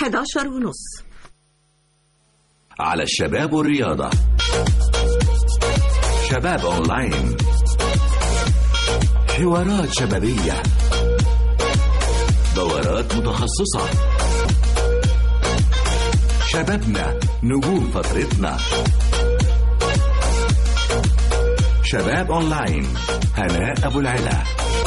11 ونص على الشباب والرياضة شباب أونلاين حوارات شبابية دورات متخصصة شبابنا نجوم فترتنا شباب أونلاين هناء أبو العلا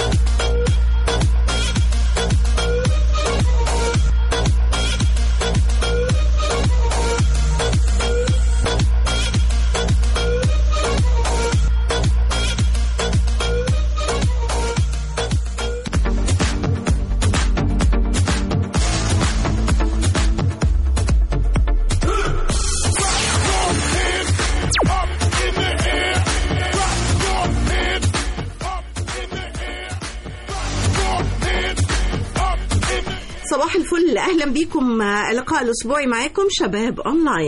صباح الفل اهلا بيكم آه، اللقاء الاسبوعي معاكم شباب اونلاين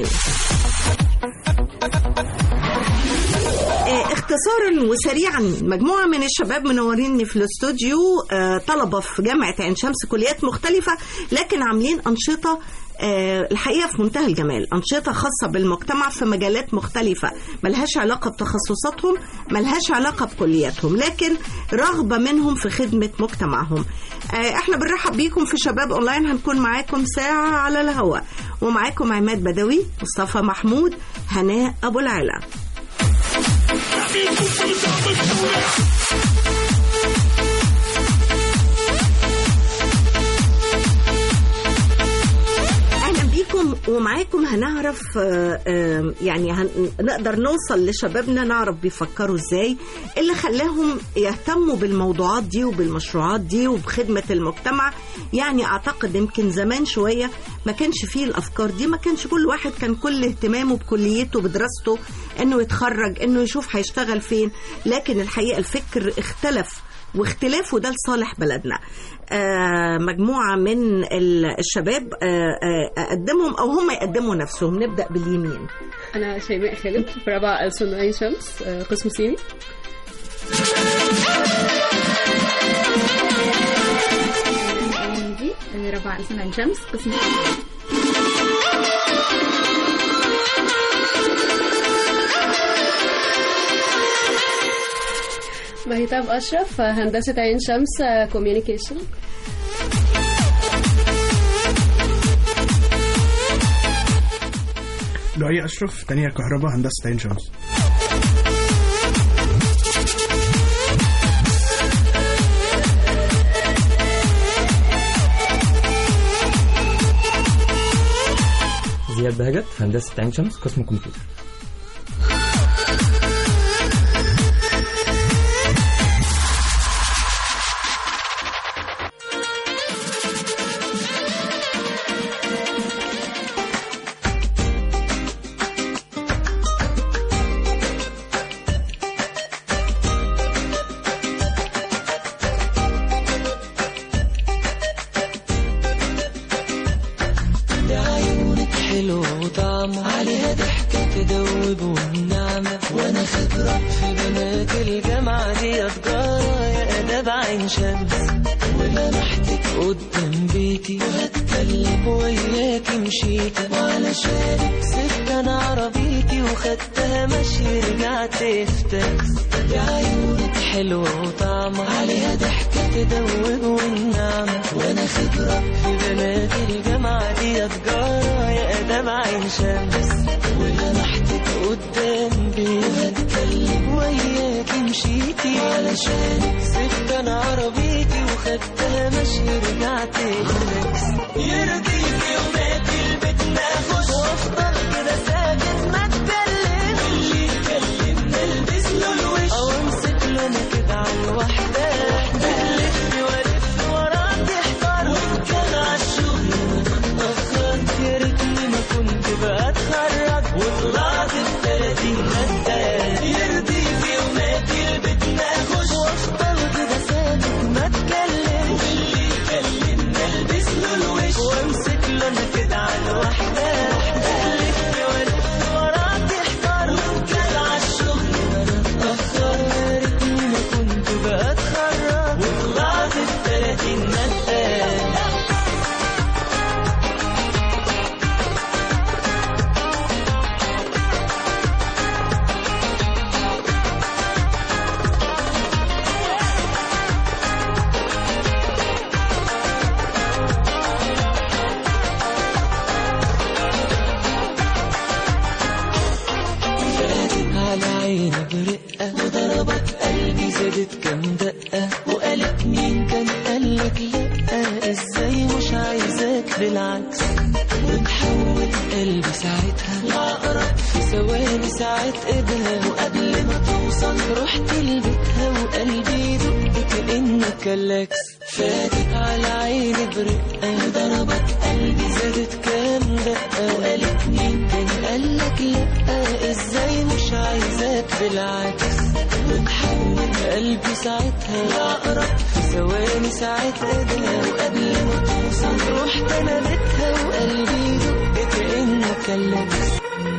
آه، اختصارا وسريعا مجموعه من الشباب منوريني في الاستوديو آه، طلبه في جامعه عين شمس كليات مختلفه لكن عاملين انشطه آه، الحقيقه في منتهى الجمال انشطه خاصه بالمجتمع في مجالات مختلفه ملهاش علاقه بتخصصاتهم ملهاش علاقه بكلياتهم لكن رغبه منهم في خدمه مجتمعهم آه، احنا بنرحب بيكم في شباب اونلاين هنكون معاكم ساعه على الهواء ومعاكم عماد بدوي مصطفى محمود هناء ابو العلا اهلا بيكم ومعاكم هنعرف آه، آه، يعني هن- نقدر نوصل لشبابنا نعرف بيفكروا ازاي اللي خلاهم يهتموا بالموضوعات دي وبالمشروعات دي وبخدمة المجتمع يعني اعتقد يمكن زمان شوية ما كانش فيه الافكار دي ما كانش كل واحد كان كل اهتمامه بكليته بدراسته انه يتخرج انه يشوف هيشتغل فين لكن الحقيقة الفكر اختلف واختلافه ده لصالح بلدنا آه مجموعة من ال- الشباب آه آه أقدمهم أو هم يقدموا نفسهم نبدأ باليمين أنا شيماء خالد في رابعة ألسن عين شمس آه، قسم صيني دي رابعة ألسن عين شمس قسم مهتاب أشرف آه، هندسة عين شمس كوميونيكيشن لؤي أشرف تانية كهرباء هندسة عين شمس زياد بهجت في هندسة عين شمس قسم كمبيوتر عيونك حلوة وطعمة عليها ضحكة تدوب والنعمة وانا خبرة في بنات الجامعة دي تجارة يا أداب عين شمس ولمحتك قدام بيتي وهتكلم وياكي مشيتي وعلشانك سبت انا عربيتي وخدتها مشي رجعت افتكس يا عيونك حلوة وطعمة عليها ضحكة تدوب والنعمة وانا خبرة في بنات الجامعة دي تجارة يا أداب عين شمس ولمحتك قدام بيتي وهتكلم وياكي مشيتي علشانك سبت انا عربيتي وخدتها مشي رجعت افتكس يرضي في يومات البيت ناخش وافضل كده ساكت ما اتكلم اللي يكلمنا البس له الوش او امسك له انا كده على الوحده بلف والف وراك احتار وكان عالشغل متأخر يا ريتني ما كنت بقى اتخرج وطلعت بتلاتين هداد يرضي في يومات البيت ناخش وافضل كده ساكت ما اتكلم واللي يكلمنا البس له الوش بالعكس وتحول قلبي ساعتها لأقرب في ثواني ساعة ايدها وقبل ما توصل رحت لبيتها وقلبي يدق كأنه كلاكس فاتت على عيني برقة ضربت قلبي زادت كام دقة وقالت مين تاني قالك لأ ازاي مش عايزاك بالعكس وتحول قلبي ساعتها لأقرب في ثواني ساعة ايدها وقبل ما توصل رحت انا بيتها وقلبي يدق كأنه كلاكس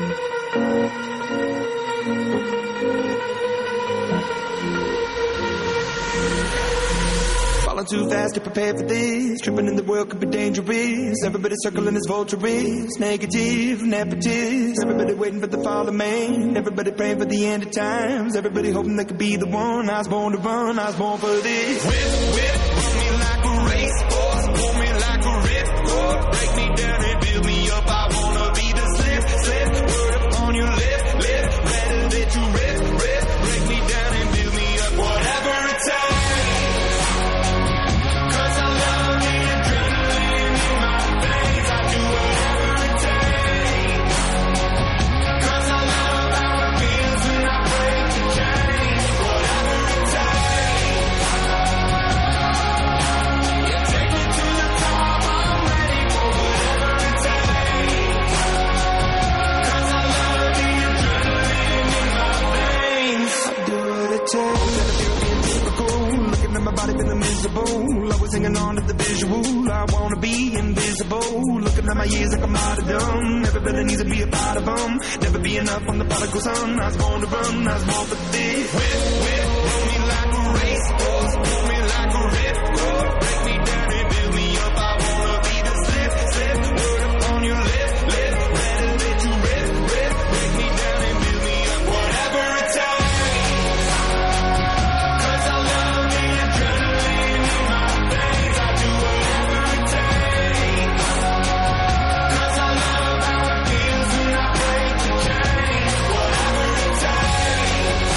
Falling too fast to prepare for this. Tripping in the world could be dangerous. Everybody circling as vultures. Negative, nepotist. Everybody waiting for the fall of man. Everybody praying for the end of times. Everybody hoping they could be the one. I was born to run. I was born for this. Whip, whip, run me like a racehorse. Pull me like a ripcord. Break me down and build me up. I wanna be the slip, slip. Word up on your lip, lip. Better that you rip, rip. Break me down and build me up. Whatever it takes. Cause I love the adrenaline in my veins. I do whatever it takes. Cause I love how it feels when I break the chains. Whatever it takes. Yeah, take me to the top. I'm ready for whatever it takes. Cause I love the adrenaline in my veins. I do what it takes. Let it feel typical. Looking at my body feeling miserable. Always hanging on to the visual. I wanna be invisible. Looking at my years like I'm out of dumb. Everybody needs to be a part of them. Never be enough on the prodigal son. I was born to run. I was born for this. Whip, whip, roll me like a racehorse. Pull me like a ripcord. Break me down and build me up. I wanna be the slip, slip. Word up on your lip, lip. Better let you rip, rip. Break me down and build me up. Whatever it takes. Cause I love the adrenaline in my veins. I do whatever it takes. Cause I love how it feels when I break the chains. Whatever it takes.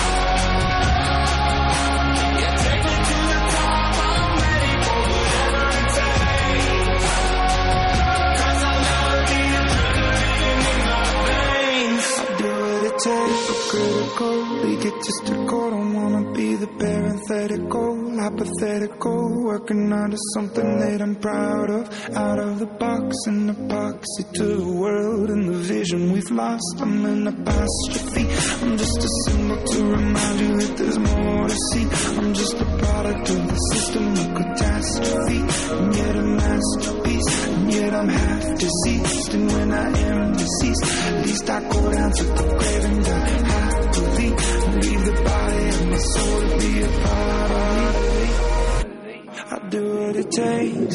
Yeah, take me to the top. I'm ready for whatever it takes. Cause I love the adrenaline in my veins. I do what it takes. So critical, egotistical. Don't wanna be the parenthetical, hypothetical. Working out of something that I'm proud of. Out of the box, an epoxy to the world and the vision we've lost. I'm an apostrophe. I'm just a symbol to remind you that there's more to see. I'm just a product of the system of catastrophe. And yet a masterpiece. And yet I'm half deceased. And when I am deceased, at least I go down to the grave and die happily. Leave the body and my soul to be a part of me. I do what it takes.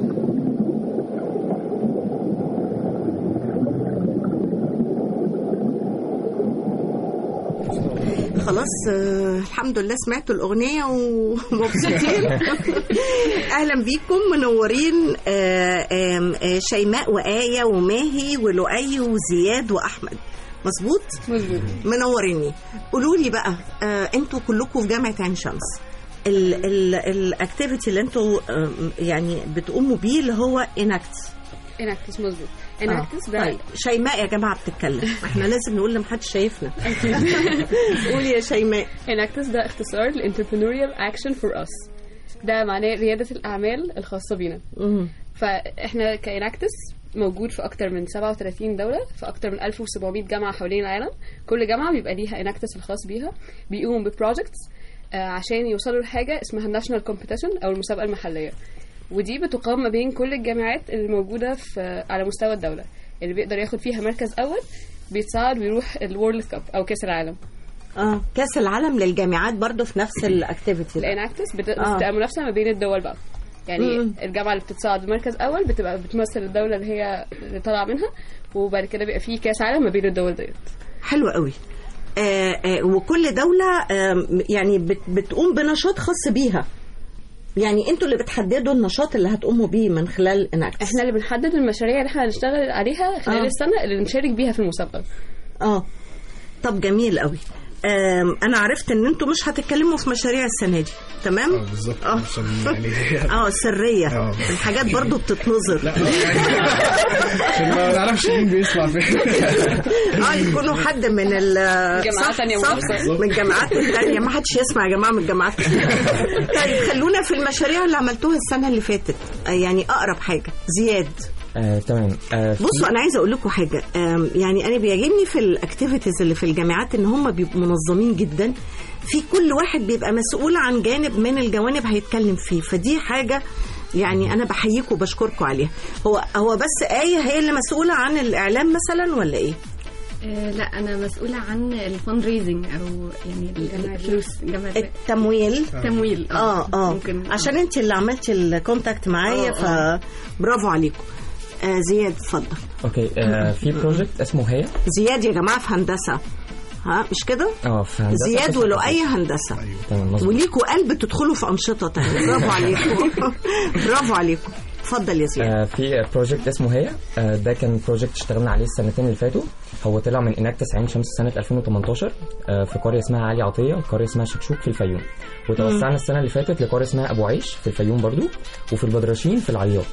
خلاص آه، الحمد لله سمعتوا الأغنية ومبسوطين أهلا بيكم منورين آه، آم، آه، شيماء وآية وماهي ولؤي وزياد وأحمد مظبوط؟ مظبوط منوريني قولوا لي بقى آه، انتوا كلكم في جامعة عين شمس الاكتيفيتي اللي انتوا آم، يعني بتقوموا بيه اللي هو اناكت اناكتس مظبوط اناكتس ده طيب شيماء يا جماعه بتتكلم احنا لازم نقول لمحدش شايفنا قولي يا شيماء اناكتس ده اختصار لانتربرينوريال اكشن فور اس ده معناه رياده الاعمال الخاصه بينا مم. فاحنا كاناكتس موجود في اكتر من 37 دوله في اكتر من 1700 جامعه حوالين العالم كل جامعه بيبقى ليها اناكتس الخاص بيها بيقوموا ببروجكتس عشان يوصلوا لحاجه اسمها الناشونال كومبيتيشن او المسابقه المحليه ودي بتقام ما بين كل الجامعات اللي موجوده في على مستوى الدوله اللي بيقدر ياخد فيها مركز اول بيتصعد ويروح الورلد كاب او كاس العالم اه كاس العالم للجامعات برضو في نفس الاكتيفيتي ده الاناكتس بت- آه. بتبقى منافسه ما بين الدول بقى يعني مم. الجامعه اللي بتتصعد بمركز اول بتبقى بتمثل الدوله اللي هي اللي طالعه منها وبعد كده بيبقى في كاس عالم ما بين الدول ديت حلو قوي آه آه وكل دولة آه يعني بت بتقوم بنشاط خاص بيها يعني انتوا اللي بتحددوا النشاط اللي هتقوموا بيه من خلال اناكتس احنا اللي بنحدد المشاريع اللي احنا هنشتغل عليها خلال آه. السنه اللي نشارك بيها في المسابقه اه طب جميل قوي آم، انا عرفت ان انتوا مش هتتكلموا في مشاريع السنه دي تمام اه بالظبط اه عشان يعني اه سريه اه. الحاجات برضو بتتنظر لا عشان ما نعرفش مين بيسمع فين اه يكونوا حد من ال جماعات صح، تانية صح، منافسة. من الجامعات التانية ما حدش يسمع يا جماعة من الجامعات طيب خلونا في المشاريع اللي عملتوها السنة اللي فاتت آه، يعني أقرب حاجة زياد آه، تمام آه، في- بصوا انا عايزه اقول لكم حاجه آم، يعني انا بيعجبني في الاكتيفيتيز اللي في الجامعات ان هم بيبقوا منظمين جدا في كل واحد بيبقى مسؤول عن جانب من الجوانب هيتكلم فيه فدي حاجه يعني انا بحييكم وبشكركم عليها هو هو بس ايه هي اللي مسؤوله عن الاعلام مثلا ولا ايه آه، لا انا مسؤوله عن الفند ريزنج او يعني ال- الفلوس جمع التمويل التمويل اه اه ممكن عشان انت اللي عملتي الكونتاكت معايا آه، فبرافو عليكم آه زياد اتفضل اوكي آه، في بروجكت اسمه هي زياد يا جماعه في هندسه ها مش كده اه في هندسة زياد قسم ولؤي هندسه تمام مظبوط وليكوا قلب تدخلوا في انشطه تانية برافو عليكم برافو عليكم اتفضل يا زياد آه، في بروجكت اسمه هي آه، ده كان بروجكت اشتغلنا عليه السنتين اللي فاتوا هو طلع من اناكتس عين شمس سنه 2018 آه، في قريه اسمها علي عطيه وقريه اسمها شكشوك في الفيوم وتوسعنا السنه اللي فاتت لقريه اسمها ابو عيش في الفيوم برضو وفي البدرشين في العياط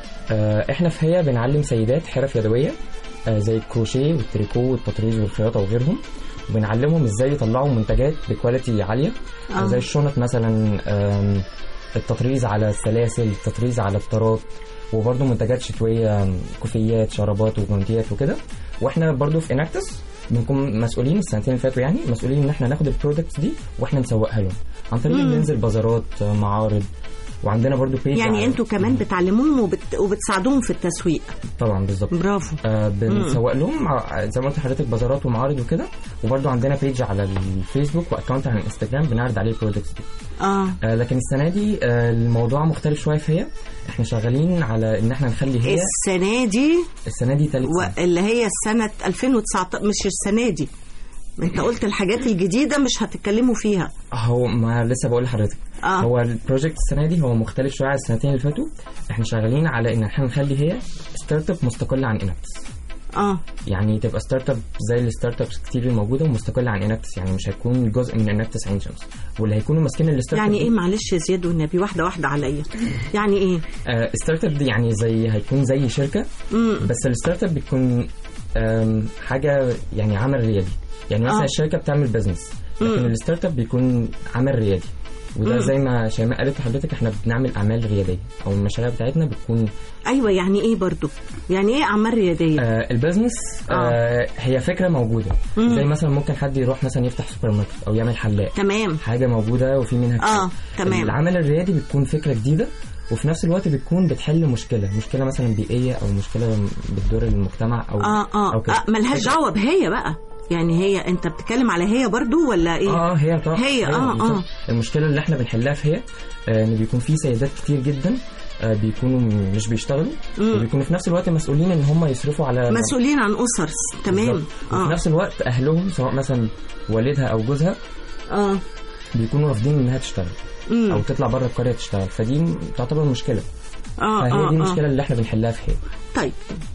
آه، احنا في هي بنعلم سيدات حرف يدويه آه، زي الكروشيه والتريكو والتطريز والخياطه وغيرهم وبنعلمهم ازاي يطلعوا منتجات بكواليتي عاليه آه. زي الشنط مثلا آم، التطريز على السلاسل التطريز على الطرات وبرضه منتجات شتويه آم، كوفيات شرابات وجوانتيات وكده واحنا برضه في اناكتس بنكون مسؤولين السنتين اللي فاتوا يعني مسؤولين ان احنا ناخد البرودكتس دي واحنا نسوقها لهم عن طريق ان ننزل بازارات آه، معارض وعندنا برضه بيج يعني على- انتوا كمان بتعلموهم وبت... وبتساعدوهم في التسويق طبعا بالظبط برافو آه بنسوق لهم ع- زي ما قلت لحضرتك بازارات ومعارض وكده وبرضه عندنا بيج على الفيسبوك واكونت على الانستجرام بنعرض عليه البرودكتس دي اه آه لكن السنه دي آه الموضوع مختلف شويه في هي احنا شغالين على ان احنا نخلي هي السنه دي السنه دي ثالث و... سنه اللي هي السنه 2019 مش السنه دي ما انت قلت الحاجات الجديده مش هتتكلموا فيها هو ما لسه بقول لحضرتك آه. هو البروجكت السنه دي هو مختلف شويه عن السنتين اللي فاتوا احنا شغالين على ان احنا نخلي هي ستارت اب مستقله عن انابتس اه يعني تبقى ستارت اب زي الستارت ابس كتير الموجوده ومستقله عن انابتس يعني مش هيكون جزء من انابتس عين شمس واللي هيكونوا ماسكين الستارت اب يعني دي- ايه معلش يا زياد والنبي واحده واحده عليا يعني ايه آه، ستارت اب دي يعني زي هيكون زي شركه مم. بس الستارت اب بتكون آم، حاجه يعني عمل ريادي يعني مثلا آه. الشركه بتعمل بزنس لكن الستارت اب بيكون عمل ريادي وده زي ما شيماء قالت لحضرتك احنا بنعمل اعمال رياديه او المشاريع بتاعتنا بتكون ايوه يعني ايه برضو يعني ايه اعمال رياديه آه البزنس آه. آه هي فكره موجوده زي مثلا ممكن حد يروح مثلا يفتح سوبر ماركت او يعمل حلاق تمام حاجه موجوده وفي منها كتير. آه، تمام. العمل الريادي بتكون فكره جديده وفي نفس الوقت بتكون بتحل مشكله مشكله مثلا بيئيه او مشكله بتضر المجتمع او اه اه, أو كده. آه ملهاش دعوه بهي بقى يعني هي انت بتتكلم على هي برضو ولا ايه اه هي طبعا هي، آه، بالظبط. آه. المشكله اللي احنا بنحلها في هي آه، ان بيكون في سيدات كتير جدا آه، بيكونوا م- مش بيشتغلوا وبيكونوا في نفس الوقت مسؤولين ان هم يصرفوا على مسؤولين عن اسر تمام بالظبط. وفي اه نفس الوقت اهلهم سواء مثلا والدها او جوزها اه بيكونوا رافضين انها تشتغل مم. او تطلع بره القريه تشتغل فدي م- تعتبر مشكله اه فهي اه دي آه. المشكله اللي احنا بنحلها في هي طيب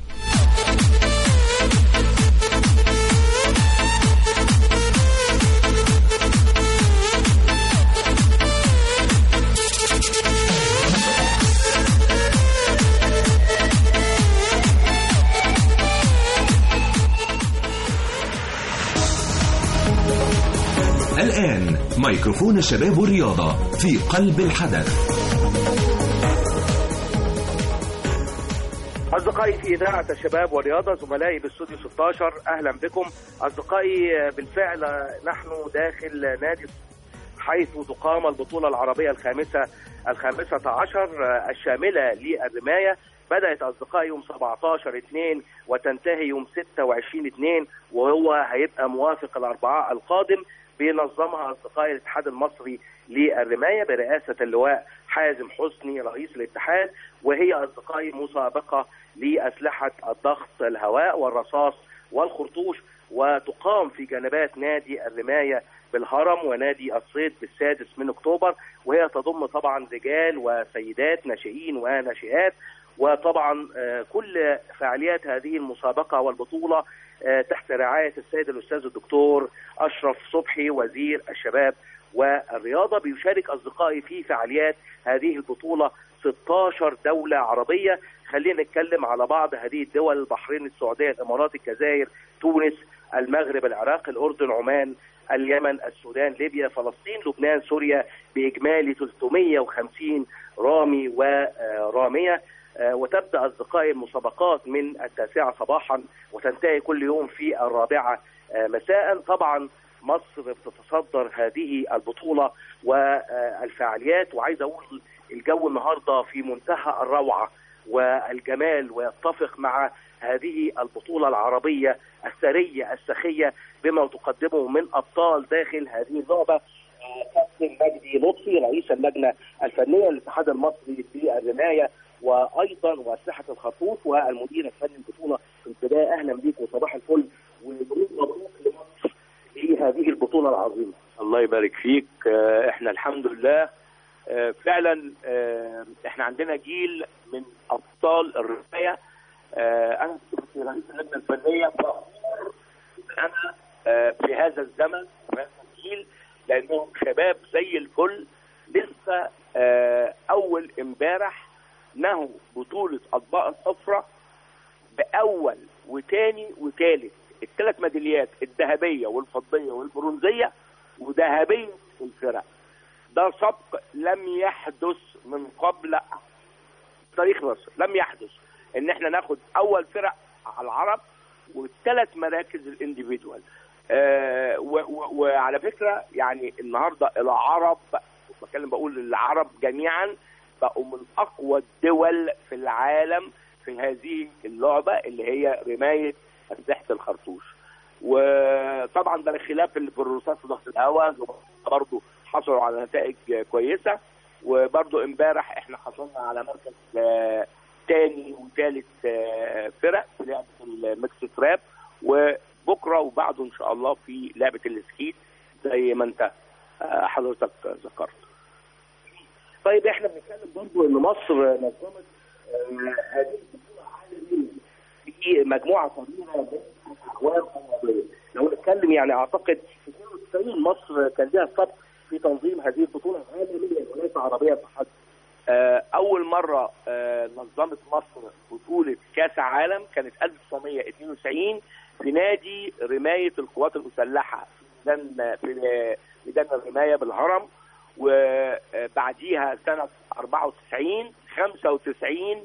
الآن ميكروفون الشباب والرياضة في قلب الحدث أصدقائي في إذاعة الشباب والرياضة زملائي باستوديو 16 أهلا بكم أصدقائي بالفعل نحن داخل نادي حيث تقام البطولة العربية الخامسة الخامسة عشر الشاملة للرماية بدأت أصدقائي يوم 17 2 وتنتهي يوم 26 2 وهو هيبقى موافق الأربعاء القادم بينظمها أصدقائي الاتحاد المصري للرماية برئاسة اللواء حازم حسني رئيس الاتحاد وهي أصدقائي مسابقة لأسلحة الضغط الهواء والرصاص والخرطوش وتقام في جنبات نادي الرماية بالهرم ونادي الصيد بالسادس من أكتوبر وهي تضم طبعا رجال وسيدات ناشئين وناشئات وطبعا آه، كل فعاليات هذه المسابقه والبطوله آه، تحت رعايه السيد الاستاذ الدكتور اشرف صبحي وزير الشباب والرياضه بيشارك اصدقائي في فعاليات هذه البطوله 16 دوله عربيه خلينا نتكلم على بعض هذه الدول البحرين السعوديه الامارات الجزائر تونس المغرب العراق الاردن عمان اليمن السودان ليبيا فلسطين لبنان سوريا باجمالي 350 رامي وراميه آه، وتبدا اصدقائي المسابقات من التاسعه صباحا وتنتهي كل يوم في الرابعه آه، مساء طبعا مصر بتتصدر هذه البطوله والفعاليات وعايز اقول الجو النهارده في منتهى الروعه والجمال ويتفق مع هذه البطوله العربيه الثريه السخيه بما تقدمه من ابطال داخل هذه اللعبه آه، كابتن مجدي لطفي رئيس اللجنه الفنيه للاتحاد المصري للرمايه وايضا واسلحه الخطوط والمدير الفني البطوله في البدايه اهلا بيك وصباح الفل ومبروك مبروك لمصر لهذه البطوله العظيمه الله يبارك فيك آه، احنا الحمد لله آه، فعلا آه، احنا عندنا جيل من ابطال الرمايه آه، انا كنت رئيس اللجنه الفنيه فخور إن انا آه، في هذا الزمن في هذا الجيل لانهم شباب زي الفل لسه آه، اول امبارح نهوا بطوله اطباق الصفرة باول وتاني وتالت الثلاث ميداليات الذهبيه والفضيه والبرونزيه وذهبيه الفرق ده سبق لم يحدث من قبل تاريخ مصر لم يحدث ان احنا ناخد اول فرق على العرب والثلاث مراكز الانديفيدوال آه و- و- وعلى فكره يعني النهارده العرب بتكلم بقول العرب جميعا بقوا من اقوى الدول في العالم في هذه اللعبه اللي هي رمايه اسلحه الخرطوش وطبعا ده الخلاف اللي في الرصاص ضغط الهواء برضه حصلوا على نتائج كويسه وبرضه امبارح احنا حصلنا على مركز آه، تاني وثالث آه، فرق في لعبه الميكس تراب وبكره وبعده ان شاء الله في لعبه السكيت زي ما انت آه، حضرتك ذكرت طيب احنا بنتكلم برضو ان مصر نظمت آه، هذه البطوله عالميه في مجموعه صغيره من الاعوام الماضيه لو نتكلم يعني اعتقد في 92 مصر كان لها سبق في تنظيم هذه البطوله عالميا وليس عربيه فحسب آه، أول مرة آه، نظمت مصر بطولة كأس عالم كانت 1992 في نادي رماية القوات المسلحة في ميدان في ميدان الرماية بالهرم وبعديها سنة 94 95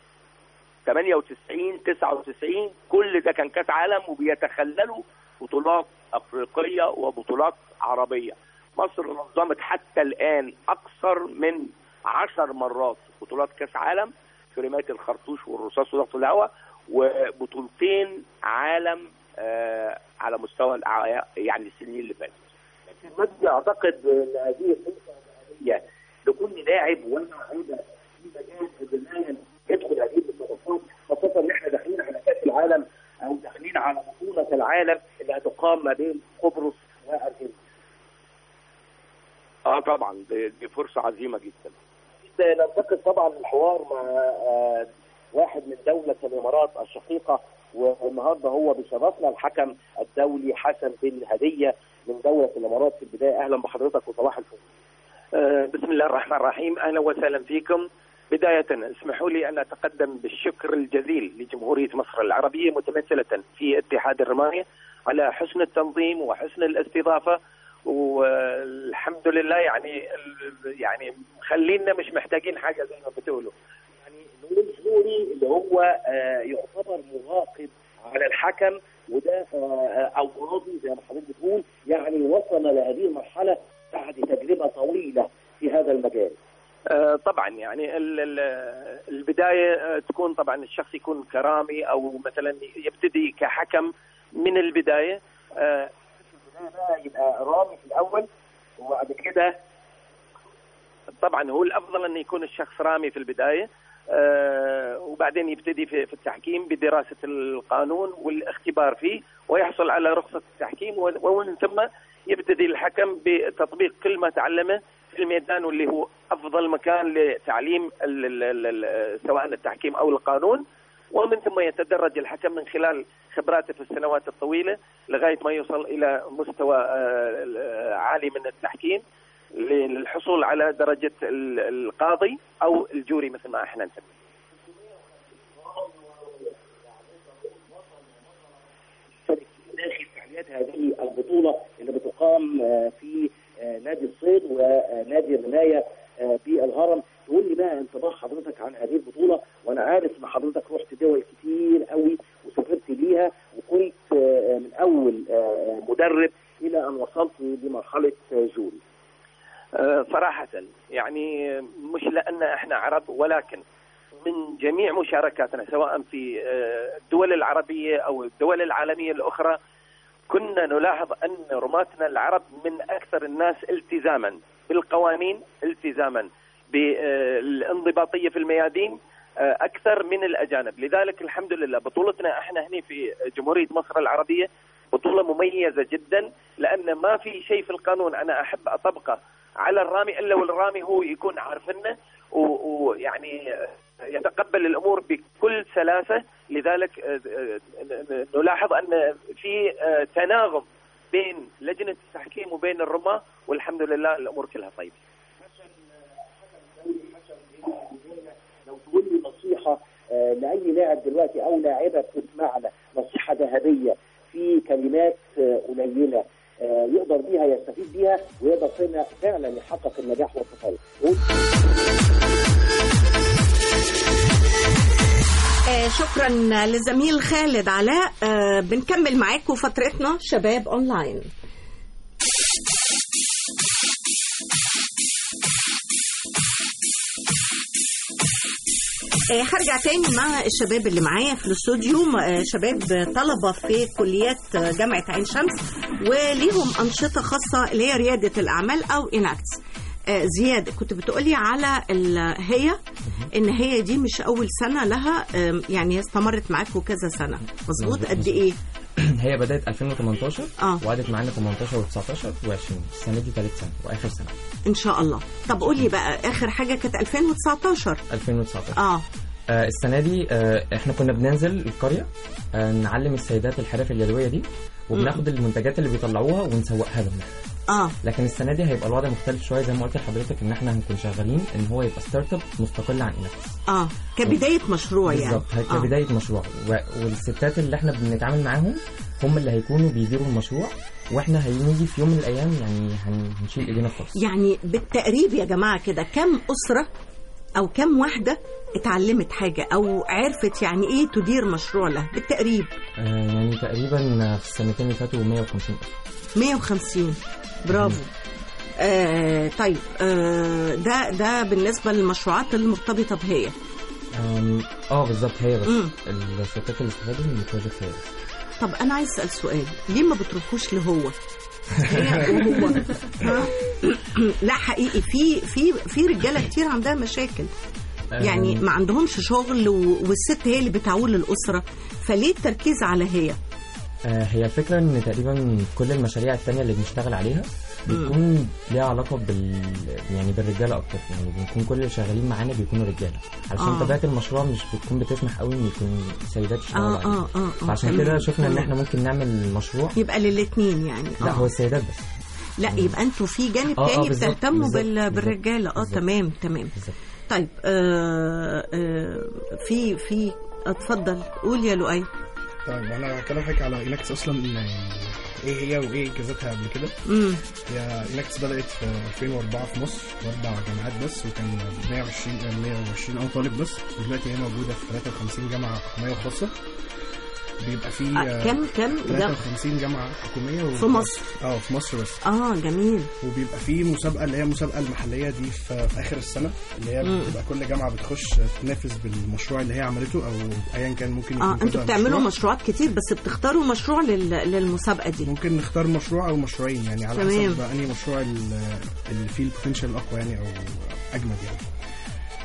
98 99 كل ده كان كأس عالم وبيتخللوا بطولات أفريقية وبطولات عربية مصر نظمت حتى الآن أكثر من عشر مرات بطولات كاس عالم في رمايه الخرطوش والرصاص وضغط الهواء وبطولتين عالم آه على مستوى الع- يعني السنين اللي فاتت لكن مجدي اعتقد ان هذه فرصه ذهبيه لكل لاعب ولاعيبه في مجال الرمايه يدخل هذه المسابقات خاصه ان احنا داخلين على كاس العالم او داخلين على بطوله العالم اللي هتقام ما بين قبرص والارجنتين. اه طبعا دي, دي فرصه عظيمه جدا ننتقل طبعا الحوار مع آه، واحد من دولة الإمارات الشقيقة والنهارده هو بشرفنا الحكم الدولي حسن بن هدية من دولة الإمارات في البداية أهلا بحضرتك وصباح الفل آه، بسم الله الرحمن الرحيم اهلا وسهلا فيكم بداية اسمحوا لي أن أتقدم بالشكر الجزيل لجمهورية مصر العربية متمثلة في اتحاد الرماية على حسن التنظيم وحسن الاستضافة والحمد لله يعني يعني خلينا مش محتاجين حاجة زي ما بتقولوا نور الزوري اللي هو آه، يعتبر مراقب على الحكم وده آه، او قاضي زي ما حضرتك بتقول يعني وصل لهذه المرحله بعد تجربه طويله في هذا المجال. آه، طبعا يعني ال- ال- البدايه آه، تكون طبعا الشخص يكون كرامي او مثلا يبتدي كحكم من البدايه آه، يبقى رامي في الاول وبعد كده طبعا هو الافضل انه يكون الشخص رامي في البدايه آه، وبعدين يبتدي في في التحكيم بدراسة القانون والاختبار فيه ويحصل على رخصة التحكيم و- ومن ثم يبتدي الحكم بتطبيق كل ما تعلمه في الميدان واللي هو أفضل مكان لتعليم ال- ال- ال- ال- سواء التحكيم أو القانون ومن ثم يتدرج الحكم من خلال خبراته في السنوات الطويلة لغاية ما يوصل إلى مستوى آه، آه، عالي من التحكيم للحصول على درجة ال- القاضي أو الجوري مثل ما احنا نسميه داخل فعاليات هذه البطولة اللي بتقام آه، في آه، نادي الصيد ونادي الرماية آه، بالهرم تقول لي بقى انطباع حضرتك عن هذه البطولة وانا عارف ان حضرتك رحت دول كتير قوي وسافرت ليها وكنت آه، من اول آه، مدرب الى ان وصلت لمرحلة آه، جوري آه، صراحة يعني مش لأن احنا عرب ولكن من جميع مشاركاتنا سواء في آه، الدول العربية أو الدول العالمية الأخرى كنا نلاحظ أن رماتنا العرب من أكثر الناس التزاما بالقوانين التزاما بالانضباطية في الميادين آه، أكثر من الأجانب لذلك الحمد لله بطولتنا احنا هنا في جمهورية مصر العربية بطولة مميزة جدا لأن ما في شيء في القانون أنا أحب أطبقه على الرامي إلا والرامي هو يكون عارفنه و- ويعني يتقبل الأمور بكل سلاسة لذلك آه، آه، نلاحظ أن في آه، تناغم بين لجنة التحكيم وبين الرماة والحمد لله الأمور كلها طيبة لو تقول لي نصيحة آه، لأي لاعب دلوقتي أو لاعبة بتسمعنا نصيحة ذهبية في كلمات آه، قليلة آه، يقدر بيها يستفيد بيها ويقدر فعلا- فعلا يحقق النجاح والتفوق آه، شكرا لزميل خالد علاء آه، بنكمل معاكم فترتنا شباب اونلاين آه، هرجع تاني مع الشباب اللي معايا في الاستوديو م- آه، شباب طلبة في كليات آه، جامعة عين شمس وليهم أنشطة خاصة اللي هي ريادة الأعمال أو إناكتس آه، زياد كنت بتقولي على ال- هي ان هي دي مش اول سنه لها آم، يعني هي استمرت معاكم كذا سنه مظبوط مظبوط، قد ايه هي بدأت 2018 اه وقعدت معانا 18 و19 و20 السنة دي ثالث سنة وآخر سنة ان شاء الله طب قولي بقى اخر حاجه كانت 2019 2019 اه آه السنة دي آه احنا كنا بننزل القرية آه نعلم السيدات الحرف اليدوية دي وبناخد المنتجات اللي بيطلعوها ونسوقها لهم اه لكن السنة دي هيبقى الوضع مختلف شوية زي ما قلت لحضرتك ان احنا هنكون شغالين ان هو يبقى ستارت اب مستقل عن اناكس اه كبدايه مشروع يعني بالظبط هي آه. كبداية مشروع و... والستات اللي احنا بنتعامل معاهم هم اللي هيكونوا بيديروا المشروع واحنا هنيجي في يوم من الايام يعني هن- هنشيل ايدينا خالص يعني بالتقريب يا جماعه كده كم اسره او كم واحده اتعلمت حاجه او عرفت يعني ايه تدير مشروع لها بالتقريب آه يعني تقريبا في السنتين اللي فاتوا 150 150 برافو آه طيب آه ده ده بالنسبه للمشروعات المرتبطه بهي آم، اه بالظبط هي بس مم. الستات اللي استفادوا من البروجكت هي بس طب انا عايز اسال سؤال ليه ما بتروحوش لهو هي وهو ها؟ لا حقيقي في في في رجاله كتير عندها مشاكل يعني ما عندهمش شغل و- والست هي اللي بتعول الاسره فليه التركيز على هي آه، هي الفكرة ان تقريبا كل المشاريع التانية اللي بنشتغل عليها بتكون ليها علاقة بال يعني بالرجالة أكتر يعني بنكون كل اللي شغالين معانا بيكونوا رجالة علشان آه. طبيعة المشروع مش بتكون بتسمح قوي إن يكون سيدات يشتغلوا اه عليه اه اه آه. فعشان كده شفنا إن تمام. إحنا ممكن نعمل مشروع يبقى للاثنين يعني لا آه. هو السيدات بس لا يبقى انتوا في جانب آه، آه، تاني بالظبط، بتهتموا بالظبط، بال... بالظبط. بالرجاله اه بالظبط. تمام تمام طيب آه آه في في اتفضل قول يا لؤي طيب انا هكلم حضرتك على اناكس اصلا ايه هي وايه انجازاتها قبل كده امم هي اناكس بدات في 2004 في مصر باربع جامعات بس وكان 120 آه، 120 او طالب بس ودلوقتي هي موجوده في 53 جامعه حكوميه وخاصه بيبقى في آه، كم- كم جامعة؟ 53 جامعه حكوميه و- في مصر؟ اه في مصر بس اه جميل وبيبقى في مسابقه اللي هي المسابقه المحليه دي في, في اخر السنه اللي هي مم. بتبقى كل جامعه بتخش تنافس بالمشروع اللي هي عملته او ايا كان ممكن يكون اه انتوا كذا بتعملوا مشروع. مشروعات كتير بس بتختاروا مشروع لل... للمسابقه دي ممكن نختار مشروع او مشروعين يعني على تمام. حسب انهي مشروع ال- اللي فيه البوتنشال الاقوى يعني او اجمد يعني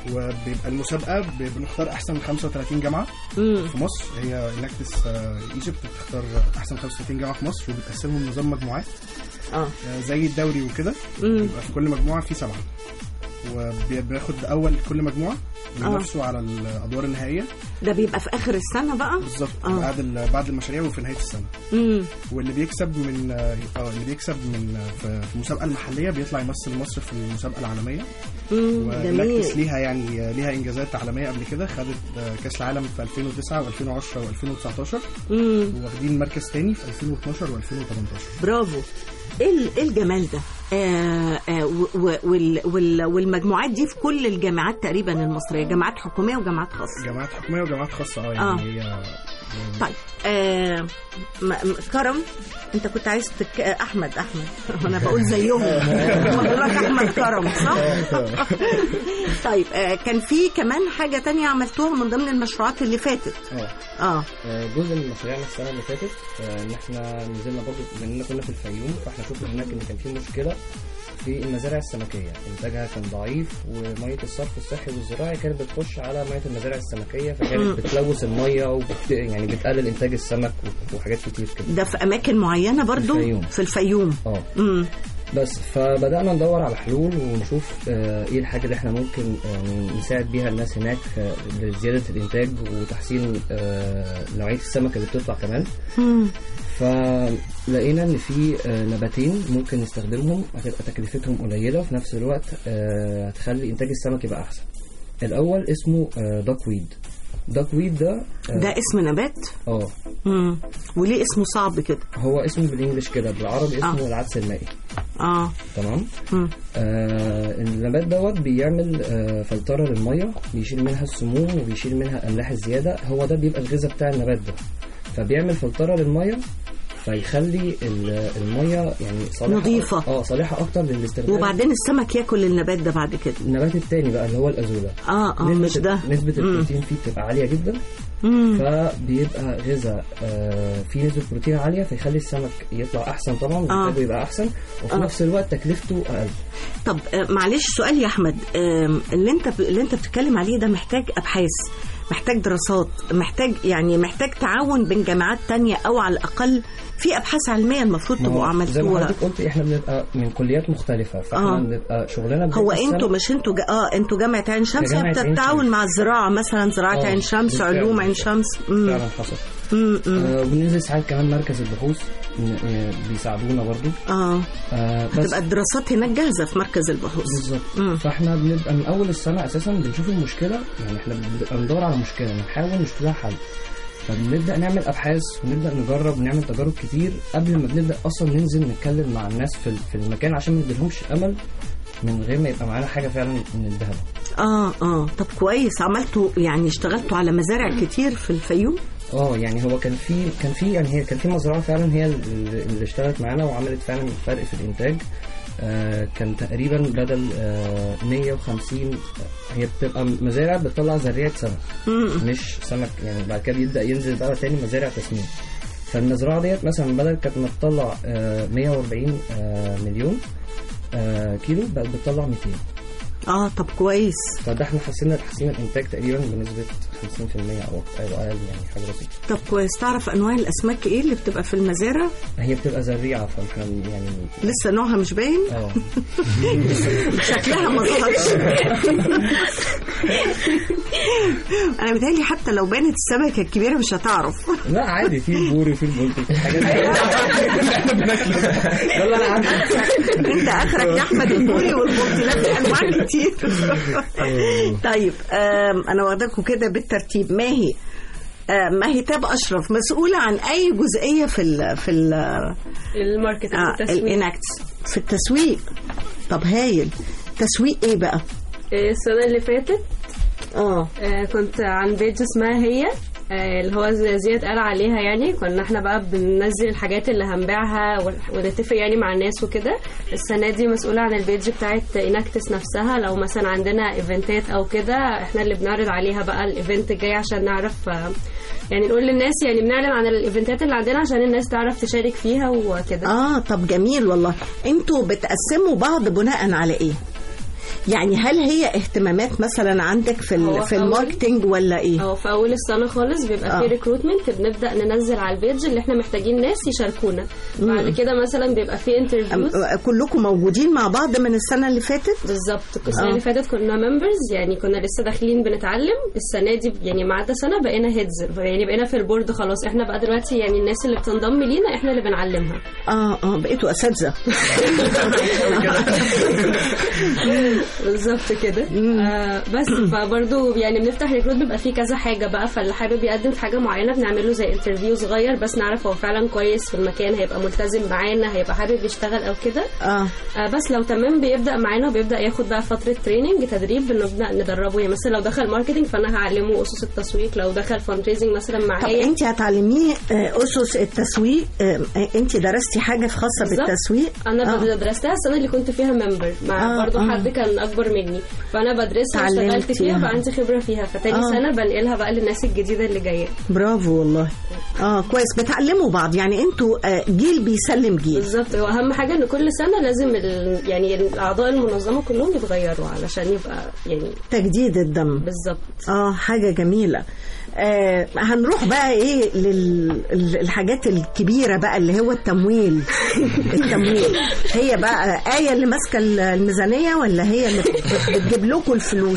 وبيبقى المسابقه ب- بنختار احسن 35 جامعه مم. في مصر هي انكتس ايجيبت بتختار احسن 35 جامعه في مصر وبتقسمهم نظام مجموعات اه آه، زي الدوري وكده مم. بيبقى في كل مجموعه في سبعه وبياخد اول كل مجموعه بينافسوا على الادوار النهائيه ده بيبقى في اخر السنه بقى بالظبط آه. بعد ال- بعد المشاريع وفي نهايه السنه امم واللي بيكسب من اه اللي بيكسب من في في المسابقه المحليه بيطلع يمثل مصر في المسابقه العالميه امم ونكتس جميل ليها يعني ليها انجازات عالميه قبل كده خدت آه، كاس العالم في 2009 و2010 و2019 امم واخدين مركز تاني في 2012 و2018 برافو ايه ال- إيه الجمال ده آه آه و- و- وال وال والمجموعات دي في كل الجامعات تقريبا المصريه جامعات حكوميه وجامعات خاصه جامعات حكوميه وجامعات خاصه اه آه. يعني هي طيب آه م- م- كرم انت كنت عايز تك... آه، احمد احمد انا بقول زيهم بقول لك احمد كرم صح طيب آه كان في كمان حاجه تانية عملتوها من ضمن المشروعات اللي فاتت اه اه آه، جزء من مشاريعنا السنه اللي فاتت آه، ان احنا نزلنا برضه بما اننا كنا في الفيوم فاحنا شفنا هناك ان كان في مشكله في المزارع السمكيه انتاجها كان ضعيف وميه الصرف الصحي والزراعي كانت بتخش على ميه المزارع السمكيه مم. فكانت بتلوث الميه وبت يعني بتقلل انتاج السمك وحاجات كتير كده ده في اماكن معينه برضو الفيوم. في الفيوم اه امم بس فبدأنا ندور على حلول ونشوف آه، ايه الحاجة اللي احنا ممكن يعني نساعد بيها الناس هناك آه، لزيادة الإنتاج وتحسين آه، نوعية السمك اللي بتطلع كمان فلقينا ان في آه، نباتين ممكن نستخدمهم هتبقى تكلفتهم قليلة وفي نفس الوقت آه، هتخلي إنتاج السمك يبقى أحسن الأول اسمه داك ويد داك ويد ده آه، ده اسم نبات اه امم وليه اسمه صعب كده هو اسمه بالانجلش كده بالعربي اسمه العدس المائي اه تمام مم. آه النبات دوت بيعمل آه فلترة للمية بيشيل منها السموم وبيشيل منها الأملاح الزيادة هو ده بيبقى الغذاء بتاع النبات ده فبيعمل فلترة للمية فيخلي ال- المية يعني صالحة نظيفة. اه صالحة أكتر للاستخدام وبعدين السمك ياكل النبات ده بعد كده النبات التاني بقى اللي هو الأزولة اه اه نسبة مش ده نسبة مم. البروتين فيه بتبقى عالية جدا مم. فبيبقى غذاء آه فيه نسبة بروتين عالية فيخلي السمك يطلع أحسن طبعا آه. وإنتاجه يبقى أحسن وفي آه. نفس الوقت تكلفته أقل طب آه، معلش سؤال يا احمد آم، اللي انت ب... اللي انت بتتكلم عليه ده محتاج ابحاث محتاج دراسات محتاج يعني محتاج تعاون بين جامعات تانية او على الاقل في ابحاث علميه المفروض ما هو تبقوا زي ما عملتوها حضرتك قلت احنا بنبقى من كليات مختلفة فاحنا آه. بنبقى شغلنا بداية هو السنة انتوا مش انتوا جا... اه انتوا جامعه عين شمس كجامعة عين بتتعاون شمس. مع الزراعه مثلا زراعه آه، عين شمس بالفعل، علوم عين بالفعل. شمس مم. فعلا حصل مم، مم. آه وبننزل ساعات كمان مركز البحوث ن- آه، بيساعدونا برضو اه آه بس هتبقى الدراسات هناك جاهزه في مركز البحوث بالظبط فاحنا بنبقى من اول السنه اساسا بنشوف المشكله يعني احنا بنبقى ندور على مشكله نحاول نشوف لها حل فبنبدا نعمل ابحاث ونبدا نجرب ونعمل تجارب كتير قبل ما بنبدا اصلا ننزل نتكلم مع الناس في في المكان عشان ما نديلهمش امل من غير ما يبقى معانا حاجه فعلا نديها لهم اه اه طب كويس عملتوا يعني اشتغلتوا على مزارع كتير في الفيوم اه يعني هو كان في كان في يعني هي كان في مزرعه فعلا هي اللي اللي اشتغلت معانا وعملت فعلا فرق في الانتاج آه كان تقريبا بدل آه 150 هي بتبقى مزارع بتطلع زريعه سمك مش سمك يعني بعد كده بيبدا ينزل بقى تاني مزارع تسمين فالمزرعه ديت مثلا بدل كانت بتطلع آه 140 آه مليون آه كيلو بقت بتطلع 200 اه طب كويس فده احنا حسينا حسينا الانتاج تقريبا بنسبه 50% او او اقل يعني حاجه بسيطه طب كويس تعرف انواع الاسماك ايه اللي بتبقى في المزارع هي بتبقى زريعه فاحنا يعني لسه نوعها مش باين اه شكلها ما ظهرش انا متهيألي حتى لو بانت السمكه الكبيره مش هتعرف لا عادي في البوري في البولتي في الحاجات دي احنا بناكله ده اللي انا عارفه انت اخرك يا احمد البوري والبورتي لا في انواع كتير طيب آم، انا واخداكوا كده بالترتيب ماهي آه، ماهي تاب اشرف مسؤوله عن اي جزئيه في ال في ال الماركت آه التسويق الاناكتس في التسويق طب هايل تسويق ايه بقى السنة اللي فاتت اه كنت عن بيج اسمها هي آه، اللي هو زي زياد قال عليها يعني كنا احنا بقى بننزل الحاجات اللي هنبيعها ون- ونتفق يعني مع الناس وكده السنة دي مسؤولة عن البيج بتاعت اناكتس نفسها لو مثلا عندنا ايفنتات او كده احنا اللي بنعرض عليها بقى الايفنت الجاي عشان نعرف آه، يعني نقول للناس يعني بنعلن عن الايفنتات اللي عندنا عشان الناس تعرف تشارك فيها وكده اه طب جميل والله انتوا بتقسموا بعض بناء على ايه يعني هل هي اهتمامات مثلا عندك في ال- هو في في أول- الماركتينج ولا ايه اه في اول السنه خالص بيبقى آه. في ريكروتمنت بنبدا ننزل على البيج اللي احنا محتاجين ناس يشاركونا مم. بعد كده مثلا بيبقى في انترفيوز أم- كلكم موجودين مع بعض من السنه اللي فاتت بالظبط السنه آه. اللي فاتت كنا ممبرز يعني كنا لسه داخلين بنتعلم السنه دي يعني ما عدى سنه بقينا هيدز يعني بقينا في البورد خلاص احنا بقى دلوقتي يعني الناس اللي بتنضم لينا احنا اللي بنعلمها اه اه بقيتوا اساتذه بالظبط كده آه بس فبرضه يعني بنفتح ريكروت بيبقى فيه كذا حاجه بقى فاللي حابب يقدم في حاجه معينه بنعمل له زي انترفيو صغير بس نعرف هو فعلا كويس في المكان هيبقى ملتزم معانا هيبقى حابب يشتغل او كده اه آه بس لو تمام بيبدا معانا وبيبدا ياخد بقى فتره تريننج تدريب بنبدا ندربه يعني مثلا لو دخل ماركتنج فانا هعلمه اسس التسويق لو دخل فاند مثلا طب معايا انت هتعلميه آه، اسس التسويق آه، انت درستي حاجه خاصه بالظبط. بالتسويق انا آه. آه. درستها السنه اللي كنت فيها ممبر مع آه، برضو آه. حد كان اكبر مني فانا بدرسها واشتغلت اتعلمتيها. فيها بقى عندي خبره فيها فتاني آه. سنه بنقلها بقى للناس الجديده اللي جايه برافو والله اه كويس بتعلموا بعض يعني انتوا آه، جيل بيسلم جيل بالظبط هو اهم حاجه ان كل سنه لازم ال... يعني الاعضاء المنظمه كلهم يتغيروا علشان يبقى يعني تجديد الدم بالظبط اه حاجه جميله آه هنروح بقى ايه للحاجات الكبيره بقى اللي هو التمويل التمويل هي بقى آية اللي ماسكه الميزانيه ولا هي اللي بت- بتجيب لكم الفلوس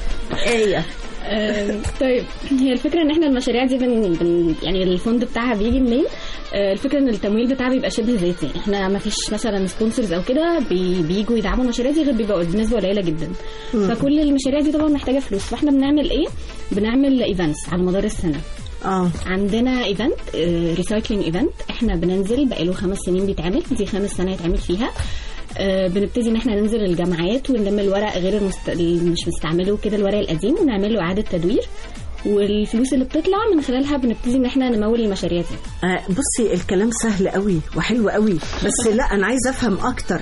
آية آه، طيب هي الفكره ان احنا المشاريع دي بن, بن يعني الفند بتاعها بيجي منين آه، الفكره ان التمويل بتاعها بيبقى شبه ذاتي احنا ما فيش مثلا سبونسرز او كده بي بيجوا يدعموا المشاريع دي غير بيبقى بنسبه قليله جدا مم. فكل المشاريع دي طبعا محتاجه فلوس فاحنا بنعمل ايه بنعمل ايفنتس على مدار السنه اه عندنا ايفنت ريسايكلينج ايفنت احنا بننزل بقاله خمس سنين بيتعمل دي خامس سنه يتعمل فيها آه، بنبتدي ان احنا ننزل الجامعات ونلم الورق غير المست... اللي مش مستعمله كده الورق القديم ونعمل له اعاده تدوير والفلوس اللي بتطلع من خلالها بنبتدي ان احنا نمول المشاريع دي آه، بصي الكلام سهل قوي وحلو قوي بس لا انا عايزه افهم اكتر